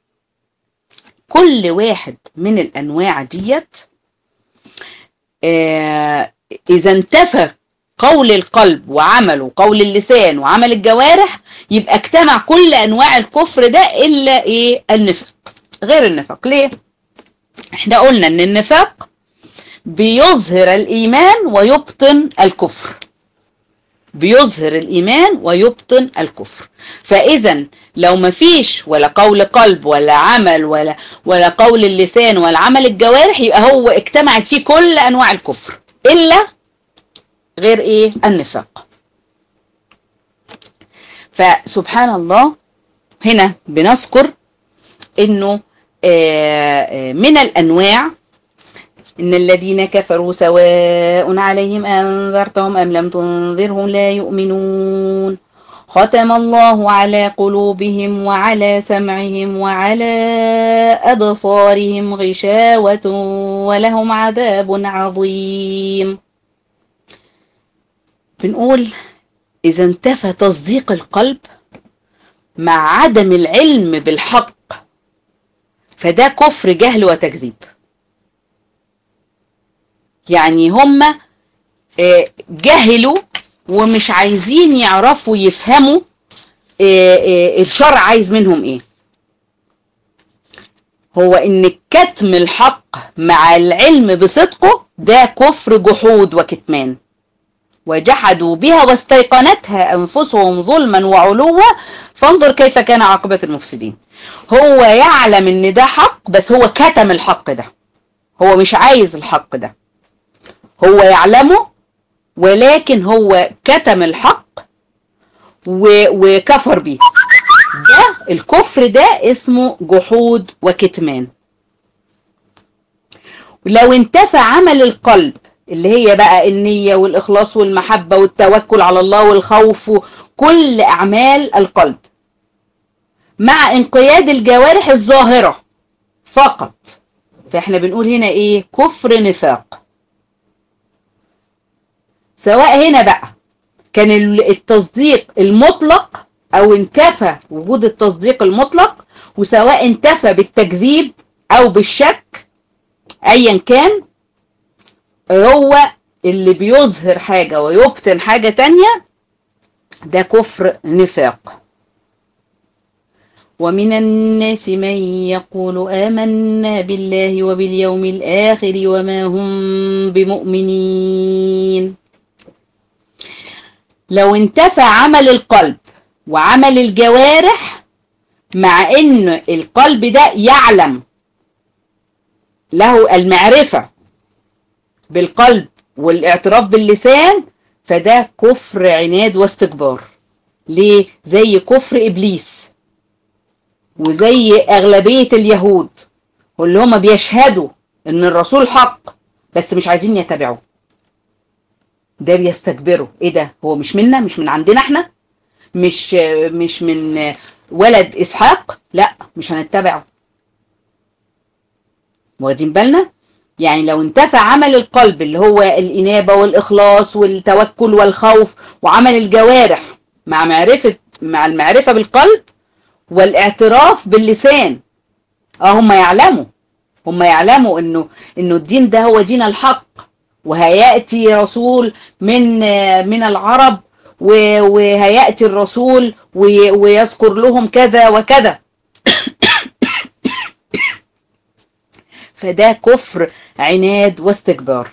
كل واحد من الانواع ديت إذا انتفى قول القلب وعمله قول اللسان وعمل الجوارح يبقى اجتمع كل أنواع الكفر ده إلا إيه النفاق غير النفاق ليه؟ احنا قلنا ان النفاق بيظهر الإيمان ويبطن الكفر بيظهر الإيمان ويبطن الكفر فإذا لو ما فيش ولا قول قلب ولا عمل ولا ولا قول اللسان ولا عمل الجوارح يبقى هو اجتمعت فيه كل أنواع الكفر إلا غير إيه النفاق فسبحان الله هنا بنذكر إنه من الأنواع إن الذين كفروا سواء عليهم أنذرتهم أم لم تنذرهم لا يؤمنون ختم الله على قلوبهم وعلى سمعهم وعلى أبصارهم غشاوة ولهم عذاب عظيم بنقول إذا انتفى تصديق القلب مع عدم العلم بالحق فده كفر جهل وتكذيب يعني هم جهلوا ومش عايزين يعرفوا يفهموا الشرع عايز منهم ايه هو ان كتم الحق مع العلم بصدقه ده كفر جحود وكتمان وجحدوا بها واستيقنتها انفسهم ظلما وعلوا فانظر كيف كان عاقبة المفسدين هو يعلم ان ده حق بس هو كتم الحق ده هو مش عايز الحق ده هو يعلمه ولكن هو كتم الحق وكفر به ده الكفر ده اسمه جحود وكتمان ولو انتفى عمل القلب اللي هي بقى النية والإخلاص والمحبة والتوكل على الله والخوف كل أعمال القلب مع انقياد الجوارح الظاهرة فقط فاحنا بنقول هنا ايه كفر نفاق سواء هنا بقى كان التصديق المطلق او انتفى وجود التصديق المطلق وسواء انتفى بالتكذيب او بالشك ايا كان هو اللي بيظهر حاجة ويبطن حاجة تانية ده كفر نفاق ومن الناس من يقول آمنا بالله وباليوم الآخر وما هم بمؤمنين لو انتفى عمل القلب وعمل الجوارح مع ان القلب ده يعلم له المعرفة بالقلب والاعتراف باللسان فده كفر عناد واستكبار ليه زي كفر ابليس وزي اغلبية اليهود واللي هم بيشهدوا ان الرسول حق بس مش عايزين يتبعوه ده بيستكبروا ايه ده هو مش منا مش من عندنا احنا مش مش من ولد اسحاق لا مش هنتبعه واخدين بالنا يعني لو انتفع عمل القلب اللي هو الإنابة والإخلاص والتوكل والخوف وعمل الجوارح مع معرفة مع المعرفة بالقلب والاعتراف باللسان اه هم يعلموا هم يعلموا انه انه الدين ده هو دين الحق وهياتي رسول من من العرب وهياتي الرسول ويذكر لهم كذا وكذا فده كفر عناد واستكبار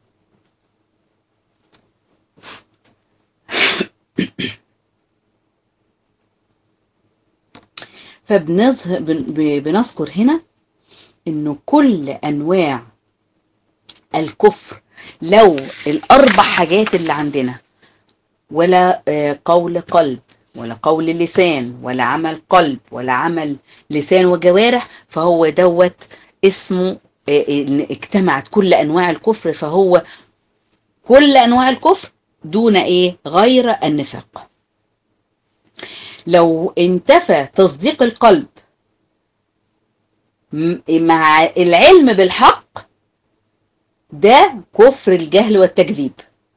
فبنظهر بنذكر هنا انه كل انواع الكفر لو الاربع حاجات اللي عندنا ولا قول قلب ولا قول لسان ولا عمل قلب ولا عمل لسان وجوارح فهو دوت اسمه ان اجتمعت كل انواع الكفر فهو كل انواع الكفر دون ايه غير النفاق لو انتفى تصديق القلب مع العلم بالحق ده كفر الجهل والتكذيب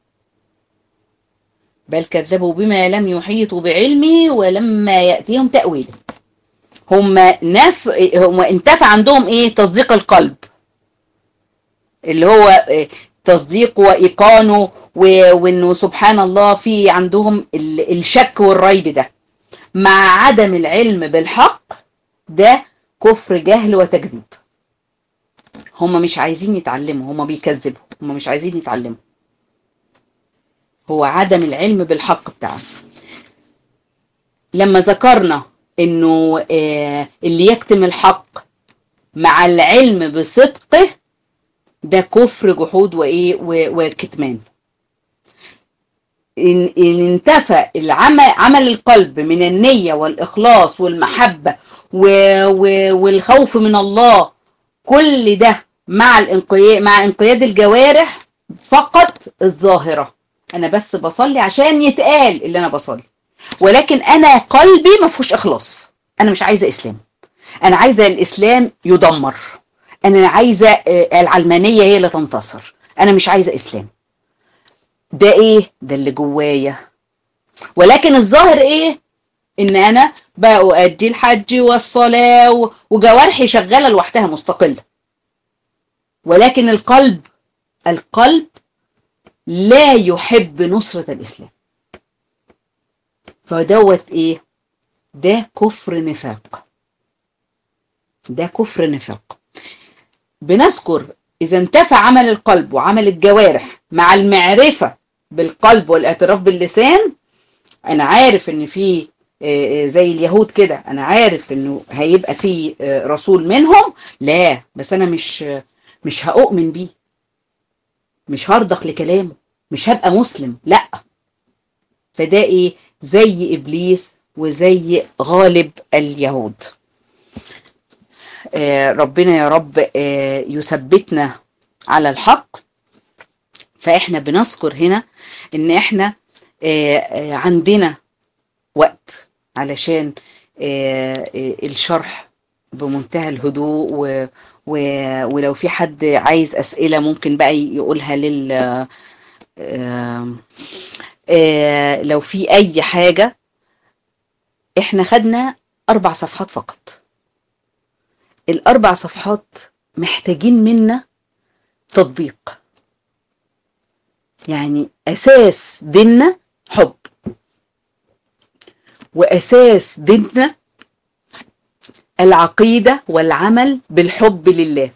بل كذبوا بما لم يحيطوا بعلمه ولما يأتيهم تأويله هم نف هم انتفى عندهم ايه تصديق القلب اللي هو تصديق وايقانه وانه سبحان الله في عندهم الشك والريب ده مع عدم العلم بالحق ده كفر جهل وتكذيب هم مش عايزين يتعلموا هم بيكذبوا هم مش عايزين يتعلموا هو عدم العلم بالحق بتاعه لما ذكرنا انه آه اللي يكتم الحق مع العلم بصدقه ده كفر جحود وايه وكتمان إن, إن انتفى العمل عمل القلب من النية والإخلاص والمحبة و و والخوف من الله كل ده مع الانقياد مع انقياد الجوارح فقط الظاهرة أنا بس بصلي عشان يتقال اللي أنا بصلي ولكن أنا قلبي ما فيهوش إخلاص أنا مش عايزة إسلام أنا عايزة الإسلام يدمر أنا عايزة العلمانية هي اللي تنتصر أنا مش عايزة إسلام ده ايه ده اللي جوايا ولكن الظاهر ايه ان انا بأؤدي الحج والصلاة وجوارحي شغالة لوحدها مستقلة ولكن القلب القلب لا يحب نصرة الإسلام فدوت ايه ده كفر نفاق ده كفر نفاق بنذكر إذا انتفى عمل القلب وعمل الجوارح مع المعرفة بالقلب والاعتراف باللسان أنا عارف إن في زي اليهود كده أنا عارف إنه هيبقى في رسول منهم لا بس أنا مش مش هأؤمن بيه مش هرضخ لكلامه مش هبقى مسلم لا فده إيه زي إبليس وزي غالب اليهود ربنا يا رب يثبتنا على الحق فاحنا بنذكر هنا ان احنا عندنا وقت علشان الشرح بمنتهى الهدوء و ولو في حد عايز اسئله ممكن بقى يقولها لل لو في اي حاجه احنا خدنا اربع صفحات فقط الاربع صفحات محتاجين منا تطبيق يعني اساس ديننا حب واساس ديننا العقيدة والعمل بالحب لله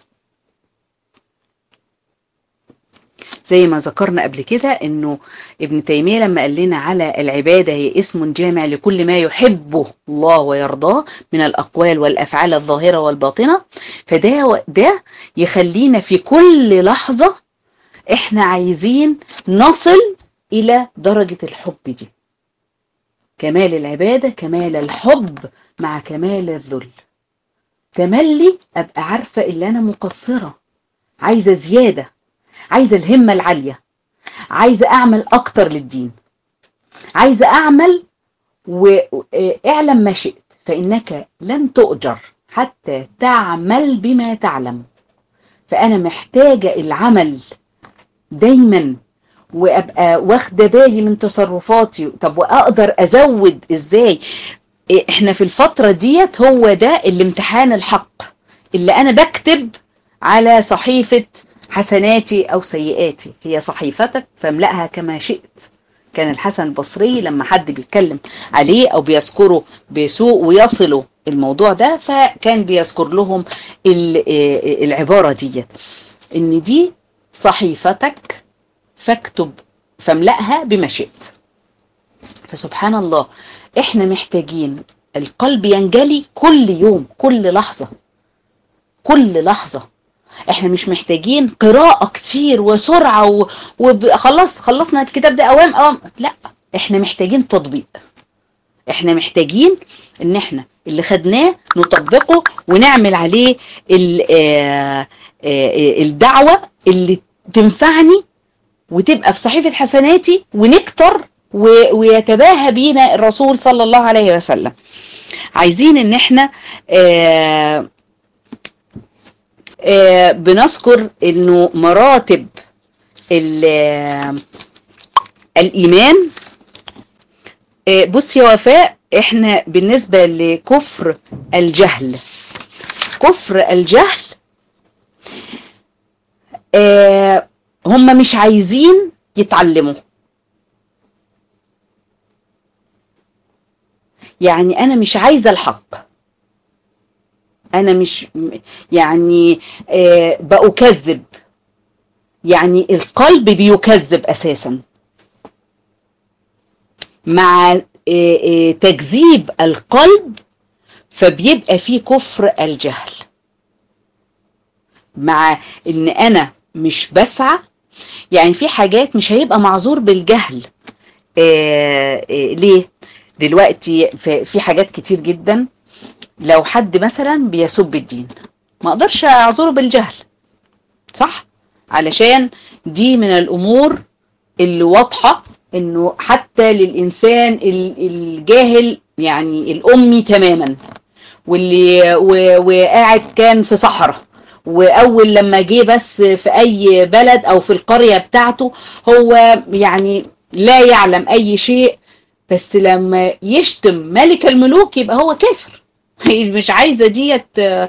زي ما ذكرنا قبل كده انه ابن تيمية لما قال لنا على العبادة هي اسم جامع لكل ما يحبه الله ويرضاه من الاقوال والافعال الظاهرة والباطنة فده ده يخلينا في كل لحظة احنا عايزين نصل الى درجة الحب دي كمال العبادة كمال الحب مع كمال الذل تملي ابقى عارفة اللي انا مقصرة عايزة زيادة عايزة الهمة العالية عايزة اعمل اكتر للدين عايزة اعمل واعلم ما شئت فانك لن تؤجر حتى تعمل بما تعلم فانا محتاجة العمل دايما وابقى واخده بالي من تصرفاتي طب واقدر ازود ازاي احنا في الفترة ديت هو ده الامتحان الحق اللي انا بكتب على صحيفة حسناتي او سيئاتي هي صحيفتك فاملأها كما شئت كان الحسن البصري لما حد بيتكلم عليه او بيذكره بسوء ويصلوا الموضوع ده فكان بيذكر لهم العبارة ديت ان دي صحيفتك فاكتب فاملأها بما شئت فسبحان الله احنا محتاجين القلب ينجلي كل يوم كل لحظة كل لحظة احنا مش محتاجين قراءة كتير وسرعة وخلاص خلصنا الكتاب ده اوام اوام لا احنا محتاجين تطبيق احنا محتاجين ان احنا اللي خدناه نطبقه ونعمل عليه الدعوة اللي تنفعني وتبقى في صحيفة حسناتي ونكتر ويتباهى بينا الرسول صلى الله عليه وسلم عايزين ان احنا آآ آآ بنذكر انه مراتب الايمان بص يا وفاء احنا بالنسبة لكفر الجهل كفر الجهل هم مش عايزين يتعلموا يعني انا مش عايزه الحق انا مش يعني آه بأكذب يعني القلب بيكذب اساسا مع آه آه تكذيب القلب فبيبقى فيه كفر الجهل مع ان انا مش بسعى يعني في حاجات مش هيبقى معذور بالجهل ليه دلوقتي في حاجات كتير جدا لو حد مثلا بيسب الدين ما اقدرش اعذره بالجهل صح علشان دي من الامور اللي واضحة انه حتى للانسان الجاهل يعني الامي تماما واللي وقاعد كان في صحراء واول لما جه بس في اي بلد او في القرية بتاعته هو يعني لا يعلم اي شيء بس لما يشتم ملك الملوك يبقى هو كافر مش عايزة ديت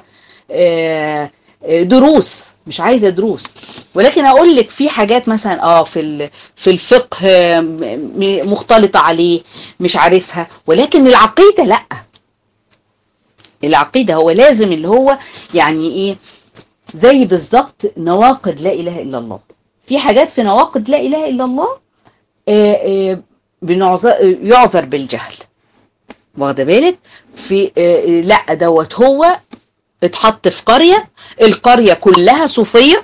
دروس مش عايزة دروس ولكن اقول لك في حاجات مثلا اه في في الفقه مختلطة عليه مش عارفها ولكن العقيدة لا العقيدة هو لازم اللي هو يعني ايه زي بالظبط نواقض لا اله الا الله في حاجات في نواقض لا اله الا الله آآ آآ يعذر بالجهل واخده بالك في لا دوت هو اتحط في قرية القرية كلها صوفية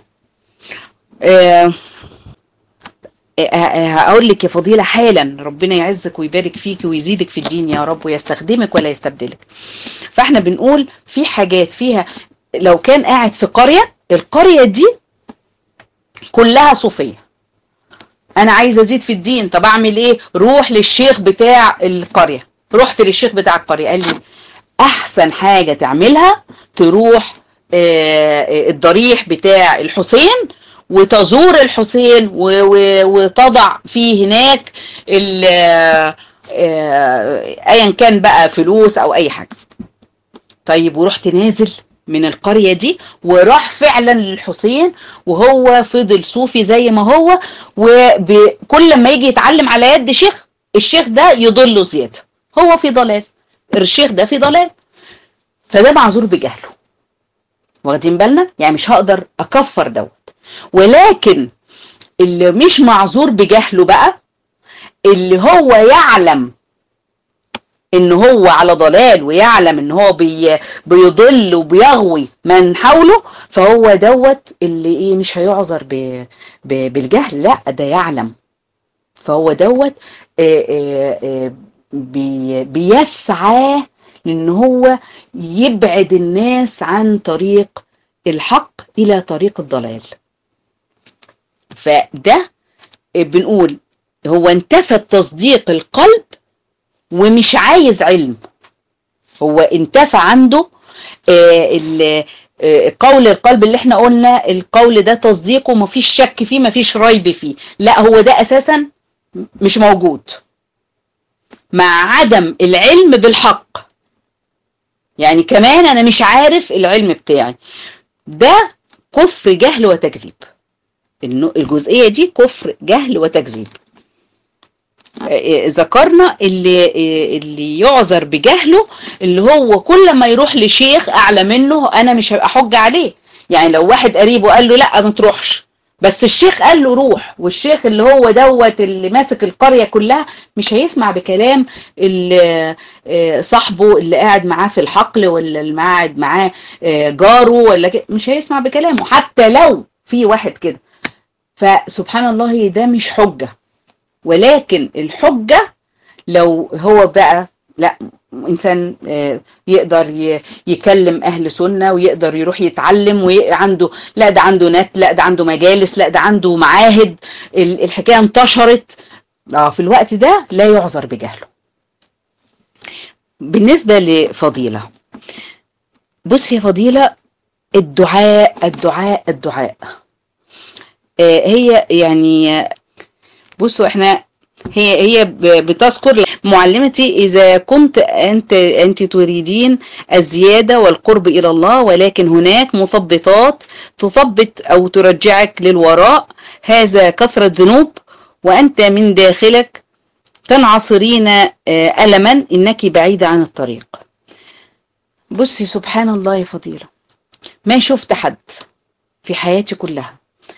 هقول لك يا فضيلة حالا ربنا يعزك ويبارك فيك ويزيدك في الدين يا رب ويستخدمك ولا يستبدلك فاحنا بنقول في حاجات فيها لو كان قاعد في قرية القرية دي كلها صوفية انا عايز ازيد في الدين طب اعمل ايه روح للشيخ بتاع القرية رحت للشيخ بتاع القرية قال لي احسن حاجة تعملها تروح الضريح بتاع الحسين وتزور الحسين وتضع فيه هناك ايا كان بقى فلوس او اي حاجة طيب ورحت نازل من القرية دي وراح فعلا للحسين وهو فضل صوفي زي ما هو وكل ما يجي يتعلم على يد شيخ الشيخ ده يضله زيادة هو في ضلال الشيخ ده في ضلال فده معذور بجهله واخدين بالنا يعني مش هقدر اكفر دوت ولكن اللي مش معذور بجهله بقى اللي هو يعلم ان هو على ضلال ويعلم ان هو بي بيضل وبيغوي من حوله فهو دوت اللي ايه مش هيعذر ب ب بالجهل لا ده يعلم فهو دوت آآ آآ بي بيسعى ان هو يبعد الناس عن طريق الحق الى طريق الضلال فده بنقول هو انتفى تصديق القلب ومش عايز علم هو انتفى عنده قول القلب اللي احنا قلنا القول ده تصديقه مفيش شك فيه مفيش ريب فيه لا هو ده اساسا مش موجود مع عدم العلم بالحق يعني كمان انا مش عارف العلم بتاعي ده كفر جهل وتكذيب انه الجزئيه دي كفر جهل وتكذيب ذكرنا اللي اللي يعذر بجهله اللي هو كل ما يروح لشيخ اعلى منه انا مش هبقى حجه عليه يعني لو واحد قريبه قال له لا ما تروحش بس الشيخ قال له روح والشيخ اللي هو دوت اللي ماسك القريه كلها مش هيسمع بكلام اللي صاحبه اللي قاعد معاه في الحقل ولا اللي قاعد معاه جاره ولا كده مش هيسمع بكلامه حتى لو في واحد كده فسبحان الله ده مش حجه ولكن الحجة لو هو بقى لا إنسان يقدر يكلم أهل سنة ويقدر يروح يتعلم وعنده لا ده عنده نت لا ده عنده مجالس لا ده عنده معاهد الحكاية انتشرت في الوقت ده لا يعذر بجهله بالنسبة لفضيلة بص يا فضيلة الدعاء الدعاء الدعاء هي يعني بصوا احنا هي هي بتذكر معلمتي اذا كنت انت انت تريدين الزياده والقرب الى الله ولكن هناك مثبطات تثبط او ترجعك للوراء هذا كثره ذنوب وانت من داخلك تنعصرين الما انك بعيده عن الطريق بصي سبحان الله يا فضيله ما شفت حد في حياتي كلها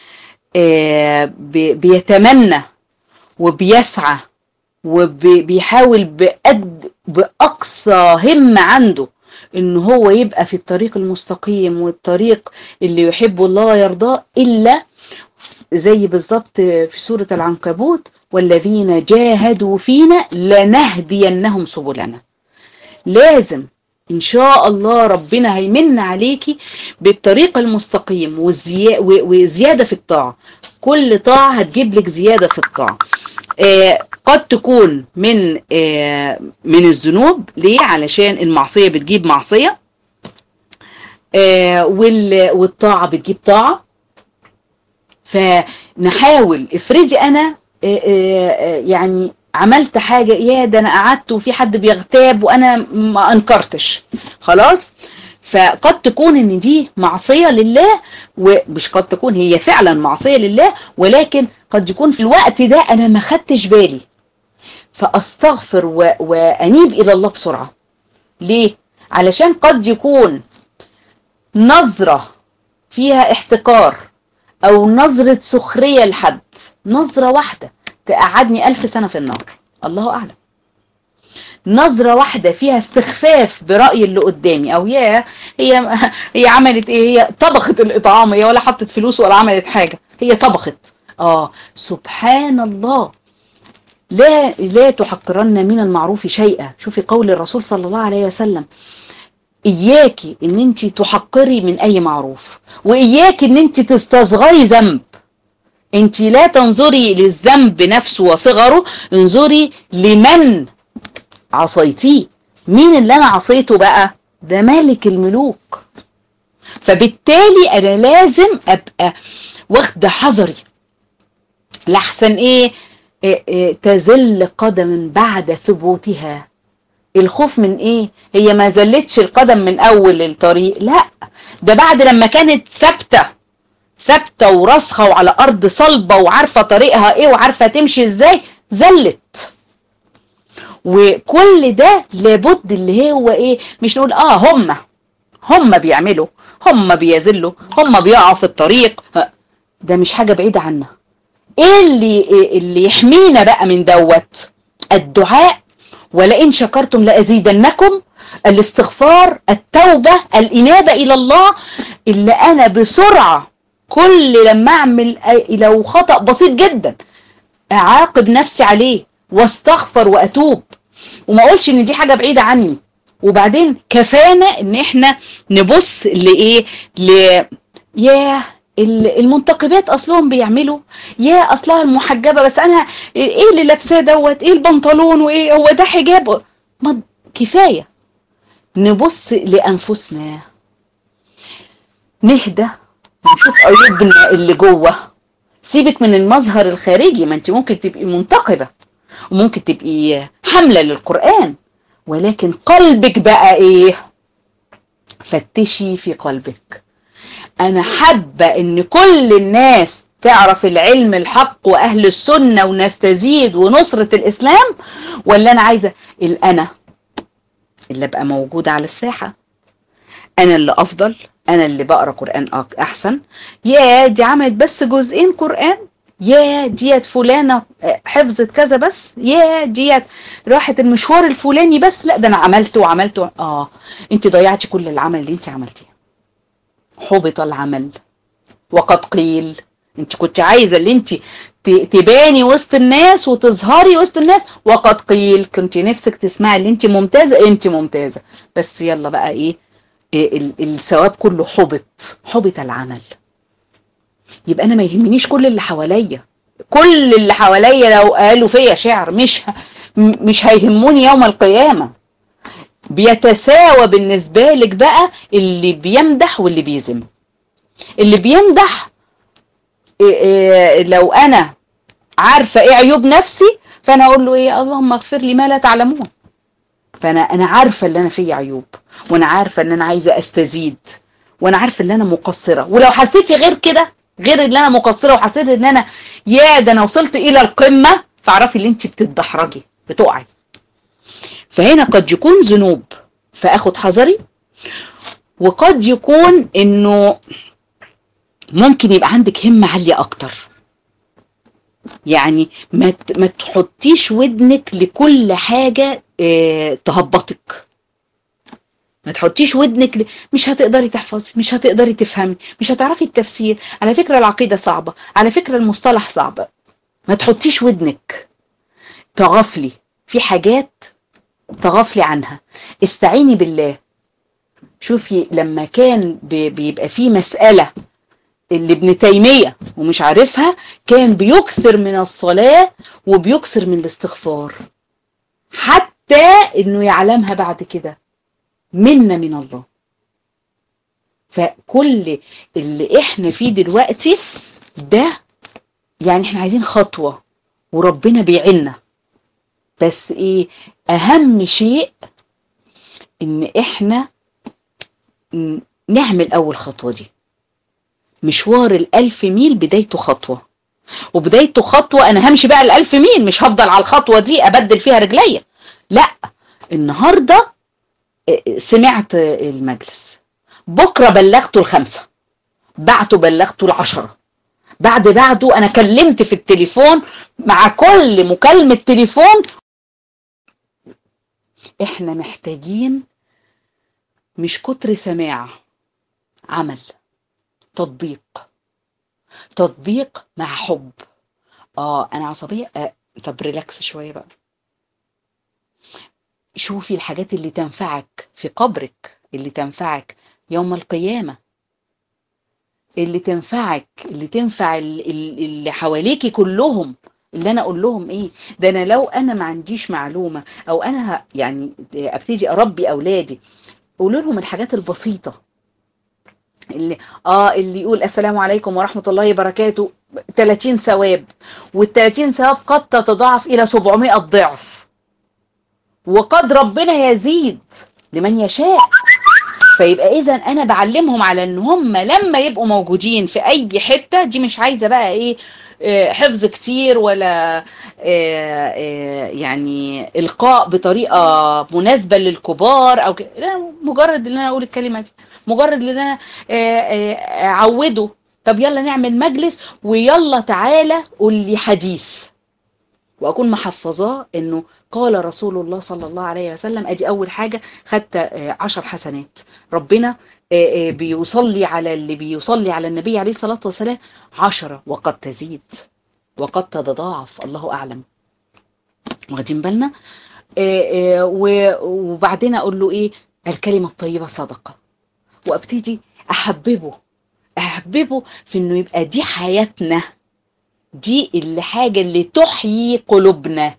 بيتمنى وبيسعى وبيحاول بقد بأقصى همة عنده ان هو يبقى في الطريق المستقيم والطريق اللي يحبه الله ويرضاه الا زي بالظبط في سورة العنكبوت والذين جاهدوا فينا لنهدينهم سبلنا لازم ان شاء الله ربنا هيمن عليكي بالطريق المستقيم وزيادة في الطاعة كل طاعة هتجيب لك زيادة في الطاعة آه قد تكون من آه من الذنوب ليه علشان المعصية بتجيب معصية آه والطاعة بتجيب طاعة فنحاول افرضي انا يعني عملت حاجة يا ده انا قعدت وفي حد بيغتاب وانا ما انكرتش خلاص فقد تكون ان دي معصية لله ومش قد تكون هي فعلا معصية لله ولكن قد يكون في الوقت ده انا ما خدتش بالي فاستغفر و... وانيب الى الله بسرعة ليه علشان قد يكون نظرة فيها احتقار او نظرة سخرية لحد نظرة واحدة تقعدني ألف سنة في النار الله أعلم نظرة واحدة فيها استخفاف برأي اللي قدامي أو يا هي هي عملت إيه هي طبخت الإطعام هي ولا حطت فلوس ولا عملت حاجة هي طبخت آه سبحان الله لا لا تحقرن من المعروف شيئا شوفي قول الرسول صلى الله عليه وسلم إياكي إن أنت تحقري من أي معروف وإياكي إن أنت تستصغري ذنب انت لا تنظري للذنب نفسه وصغره انظري لمن عصيتيه مين اللي انا عصيته بقى ده مالك الملوك فبالتالي انا لازم ابقى واخده حذري لحسن ايه إيه إيه تزل قدم بعد ثبوتها الخوف من ايه هي ما زلتش القدم من اول الطريق لا ده بعد لما كانت ثابته ثابته وراسخه وعلى ارض صلبه وعارفه طريقها ايه وعارفه تمشي ازاي زلت وكل ده لابد اللي هو ايه مش نقول اه هم هم بيعملوا هم بيزلوا هم بيقعوا في الطريق ده مش حاجه بعيده عنا ايه اللي اللي يحمينا بقى من دوت الدعاء ولئن شكرتم لازيدنكم الاستغفار التوبه الانابه الى الله اللي انا بسرعه كل لما اعمل لو خطا بسيط جدا اعاقب نفسي عليه واستغفر واتوب وما اقولش ان دي حاجه بعيده عني وبعدين كفانا ان احنا نبص لايه ل ياه المنتقبات اصلهم بيعملوا يا اصلها المحجبه بس انا ايه اللي لابساه دوت ايه البنطلون وايه هو ده حجاب ما كفايه نبص لانفسنا نهدى ونشوف عيوبنا اللي جوه سيبك من المظهر الخارجي ما انت ممكن تبقي منتقبه وممكن تبقي حامله للقران ولكن قلبك بقى ايه فتشي في قلبك انا حابه ان كل الناس تعرف العلم الحق واهل السنه ونستزيد ونصره الاسلام ولا انا عايزه الانا اللي ابقى موجوده على الساحه انا اللي افضل انا اللي بقرا قران احسن يا دي عملت بس جزئين قران يا ديت فلانه حفظت كذا بس يا ديت راحت المشوار الفلاني بس لا ده انا عملته وعملته اه انت ضيعتي كل العمل اللي انت عملتيه حبط العمل وقد قيل انت كنت عايزه اللي انت تباني وسط الناس وتظهري وسط الناس وقد قيل كنت نفسك تسمعي اللي انت ممتازه انت ممتازه بس يلا بقى ايه, إيه الثواب كله حبط حبط العمل يبقى انا ما يهمنيش كل اللي حواليا كل اللي حواليا لو قالوا فيا شعر مش مش هيهموني يوم القيامه بيتساوى بالنسبه لك بقى اللي بيمدح واللي بيذم اللي بيمدح إيه إيه لو انا عارفه ايه عيوب نفسي فانا اقول له ايه اللهم اغفر لي ما لا تعلمون فانا انا عارفه ان انا فيا عيوب وانا عارفه ان انا عايزه استزيد وانا عارفه ان انا مقصره ولو حسيتي غير كده غير ان انا مقصره وحسيت ان انا يا ده انا وصلت الى القمه فاعرفي ان انت بتتدحرجي بتقعي فهنا قد يكون ذنوب فاخد حذري وقد يكون انه ممكن يبقى عندك همه عاليه اكتر يعني ما ما تحطيش ودنك لكل حاجه اه تهبطك ما تحطيش ودنك ل... مش هتقدري تحفظي مش هتقدري تفهمي مش هتعرفي التفسير على فكره العقيده صعبه على فكره المصطلح صعب ما تحطيش ودنك تغفلي في حاجات تغفلي عنها استعيني بالله شوفي لما كان بيبقى في مسألة اللي ابن تيمية ومش عارفها كان بيكثر من الصلاة وبيكثر من الاستغفار حتى انه يعلمها بعد كده منا من الله فكل اللي احنا فيه دلوقتي ده يعني احنا عايزين خطوة وربنا بيعنا بس ايه اهم شيء ان احنا نعمل اول خطوة دي مشوار الالف ميل بدايته خطوة وبدايته خطوة انا همشي بقى الالف ميل مش هفضل على الخطوة دي ابدل فيها رجليا لا النهاردة سمعت المجلس بكرة بلغته الخمسة بعته بلغته العشرة بعد بعده انا كلمت في التليفون مع كل مكالمة تليفون احنا محتاجين مش كتر سماع عمل تطبيق تطبيق مع حب اه انا عصبية آه. طب ريلاكس شوية بقى شوفي الحاجات اللي تنفعك في قبرك اللي تنفعك يوم القيامة اللي تنفعك اللي تنفع اللي حواليكي كلهم اللي انا اقول لهم ايه ده انا لو انا ما عنديش معلومة او انا يعني ابتدي اربي اولادي قولوا لهم الحاجات البسيطة اللي اه اللي يقول السلام عليكم ورحمة الله وبركاته 30 ثواب وال 30 ثواب قد تتضاعف الى 700 ضعف وقد ربنا يزيد لمن يشاء فيبقى اذا انا بعلمهم على ان هم لما يبقوا موجودين في اي حته دي مش عايزه بقى ايه آه، حفظ كتير ولا آه، آه، يعني القاء بطريقه مناسبه للكبار او كده لا مجرد ان انا اقول الكلمه دي مجرد ان انا آه، آه، اعوده طب يلا نعمل مجلس ويلا تعالى قول لي حديث واكون محفظاه انه قال رسول الله صلى الله عليه وسلم ادي اول حاجه خدت آه، عشر حسنات ربنا آه، آه، بيصلي على اللي بيصلي على النبي عليه الصلاه والسلام عشرة وقد تزيد وقد تتضاعف الله اعلم واخدين بالنا آه، آه، و- وبعدين اقول له ايه الكلمه الطيبه صدقه وابتدي احببه احببه في انه يبقى دي حياتنا دي اللي حاجة اللي تحيي قلوبنا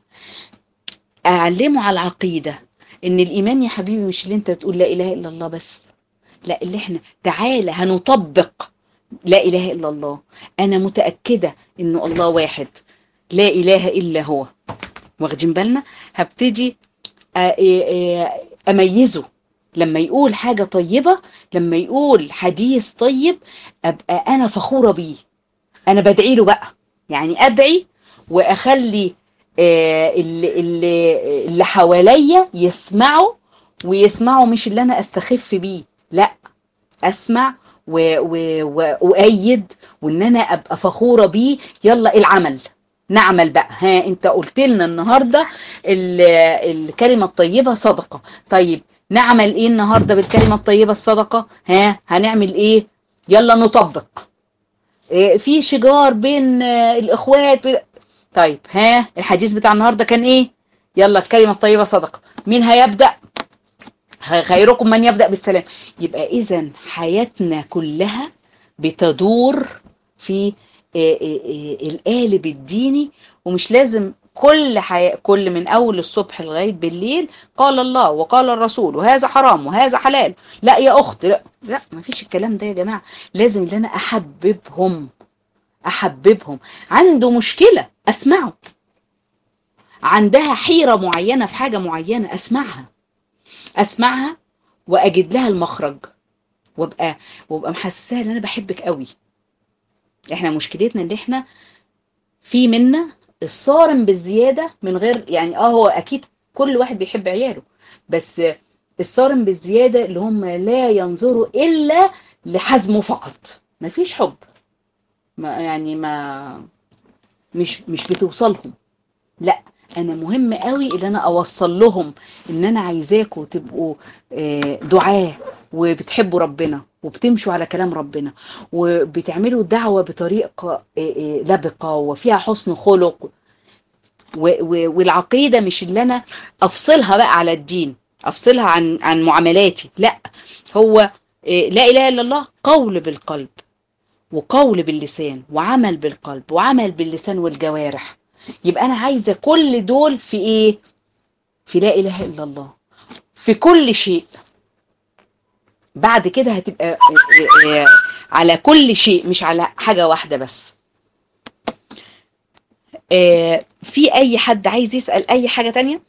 أعلمه على العقيدة إن الإيمان يا حبيبي مش اللي أنت تقول لا إله إلا الله بس لا اللي إحنا تعالى هنطبق لا إله إلا الله أنا متأكدة إنه الله واحد لا إله إلا هو واخدين بالنا هبتدي أ- أ- أميزه لما يقول حاجة طيبة لما يقول حديث طيب أبقى أنا فخورة بيه أنا بدعي له بقى يعني ادعي واخلي آه، اللي اللي اللي حواليا يسمعوا ويسمعوا مش اللي انا استخف بيه لا اسمع و- و- واؤيد وان انا ابقى فخوره بيه يلا العمل نعمل بقى ها انت قلت لنا النهارده ال- الكلمه الطيبه صدقه طيب نعمل ايه النهارده بالكلمه الطيبه الصدقه ها هنعمل ايه يلا نطبق إيه، في شجار بين آه، الاخوات ب- طيب ها الحديث بتاع النهارده كان ايه يلا الكلمه الطيبه صدقه مين هيبدا خ- خيركم من يبدا بالسلام يبقى اذا حياتنا كلها بتدور في آه، آه، آه، القالب الديني ومش لازم كل حياة كل من اول الصبح لغايه بالليل قال الله وقال الرسول وهذا حرام وهذا حلال لا يا اخت لا لا مفيش الكلام ده يا جماعه لازم ان انا احببهم احببهم عنده مشكله اسمعه عندها حيره معينه في حاجه معينه اسمعها اسمعها واجد لها المخرج وابقى وابقى محسساها ان انا بحبك قوي احنا مشكلتنا ان احنا في منا الصارم بالزياده من غير يعني اه هو اكيد كل واحد بيحب عياله بس الصارم بالزياده اللي هم لا ينظروا الا لحزمه فقط مفيش حب ما يعني ما مش مش بتوصلهم لا انا مهم قوي ان انا اوصل لهم ان انا عايزاكم تبقوا آه، دعاة وبتحبوا ربنا وبتمشوا على كلام ربنا وبتعملوا دعوة بطريقة آه، آه، لبقة وفيها حسن خلق و- و- والعقيدة مش اللي انا افصلها بقى على الدين افصلها عن عن معاملاتي لا هو آه، لا اله الا الله قول بالقلب وقول باللسان وعمل بالقلب وعمل باللسان والجوارح يبقى انا عايزه كل دول في ايه في لا اله الا الله في كل شيء بعد كده هتبقى آه، آه، على كل شيء مش على حاجه واحده بس آه، في اي حد عايز يسال اي حاجه تانية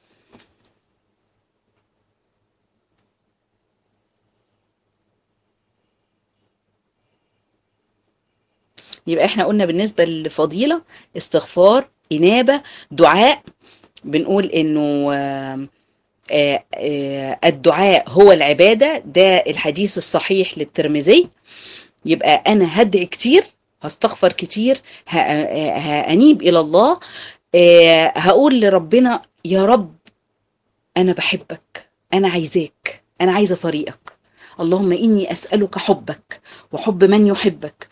يبقى احنا قلنا بالنسبه للفضيله استغفار انابه دعاء بنقول انه آه، آه، آه، الدعاء هو العباده ده الحديث الصحيح للترمذي يبقى انا هدعي كتير هستغفر كتير ه- آه، هانيب الى الله آه، هقول لربنا يا رب انا بحبك انا عايزاك انا عايزه طريقك اللهم اني اسالك حبك وحب من يحبك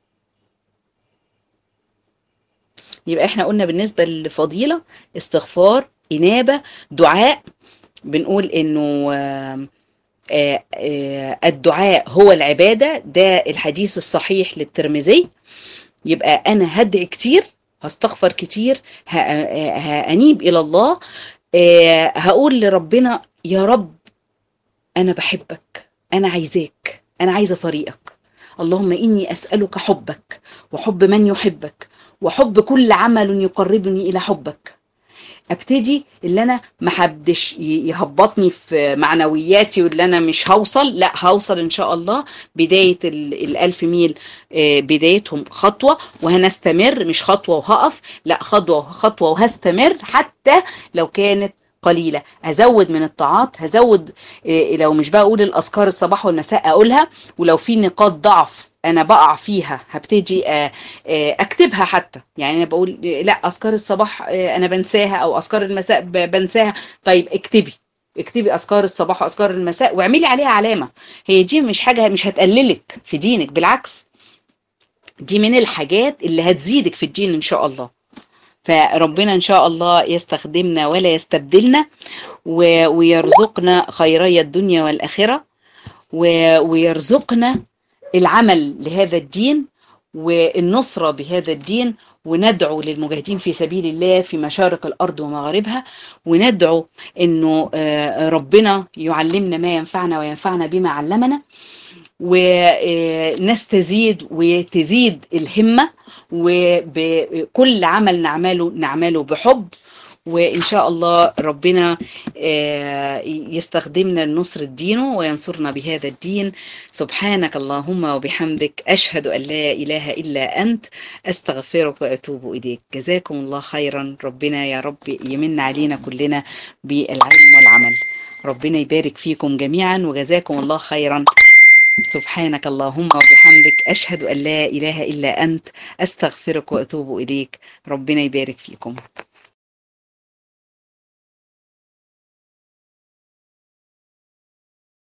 يبقى احنا قلنا بالنسبة للفضيلة استغفار إنابة دعاء بنقول انه آه، آه، آه، الدعاء هو العبادة ده الحديث الصحيح للترمذي يبقى انا هدعي كتير هستغفر كتير ه- آه، هأنيب إلى الله آه، هقول لربنا يا رب أنا بحبك أنا عايزاك أنا عايزة طريقك اللهم إني أسألك حبك وحب من يحبك وحب كل عمل يقربني إلى حبك ابتدي اللي انا ما حدش يهبطني في معنوياتي واللي انا مش هوصل لا هوصل ان شاء الله بدايه الالف ميل بدايتهم خطوه وهنستمر مش خطوه وهقف لا خطوه خطوه وهستمر حتى لو كانت قليلة هزود من الطاعات هزود لو مش بقول الأذكار الصباح والمساء أقولها ولو في نقاط ضعف أنا بقع فيها هبتدي أكتبها حتى يعني أنا بقول لا أذكار الصباح أنا بنساها أو أذكار المساء بنساها طيب اكتبي اكتبي اذكار الصباح واذكار المساء واعملي عليها علامه هي دي مش حاجه مش هتقللك في دينك بالعكس دي من الحاجات اللي هتزيدك في الدين ان شاء الله فربنا ان شاء الله يستخدمنا ولا يستبدلنا ويرزقنا خيري الدنيا والاخره ويرزقنا العمل لهذا الدين والنصرة بهذا الدين وندعو للمجاهدين في سبيل الله في مشارق الأرض ومغاربها وندعو أنه ربنا يعلمنا ما ينفعنا وينفعنا بما علمنا ونستزيد وتزيد الهمة وبكل عمل نعمله نعمله بحب وإن شاء الله ربنا يستخدمنا لنصر الدين وينصرنا بهذا الدين سبحانك اللهم وبحمدك أشهد أن لا إله إلا أنت أستغفرك وأتوب إليك جزاكم الله خيرا ربنا يا رب يمن علينا كلنا بالعلم والعمل ربنا يبارك فيكم جميعا وجزاكم الله خيرا سبحانك اللهم وبحمدك أشهد أن لا إله إلا أنت أستغفرك وأتوب إليك ربنا يبارك فيكم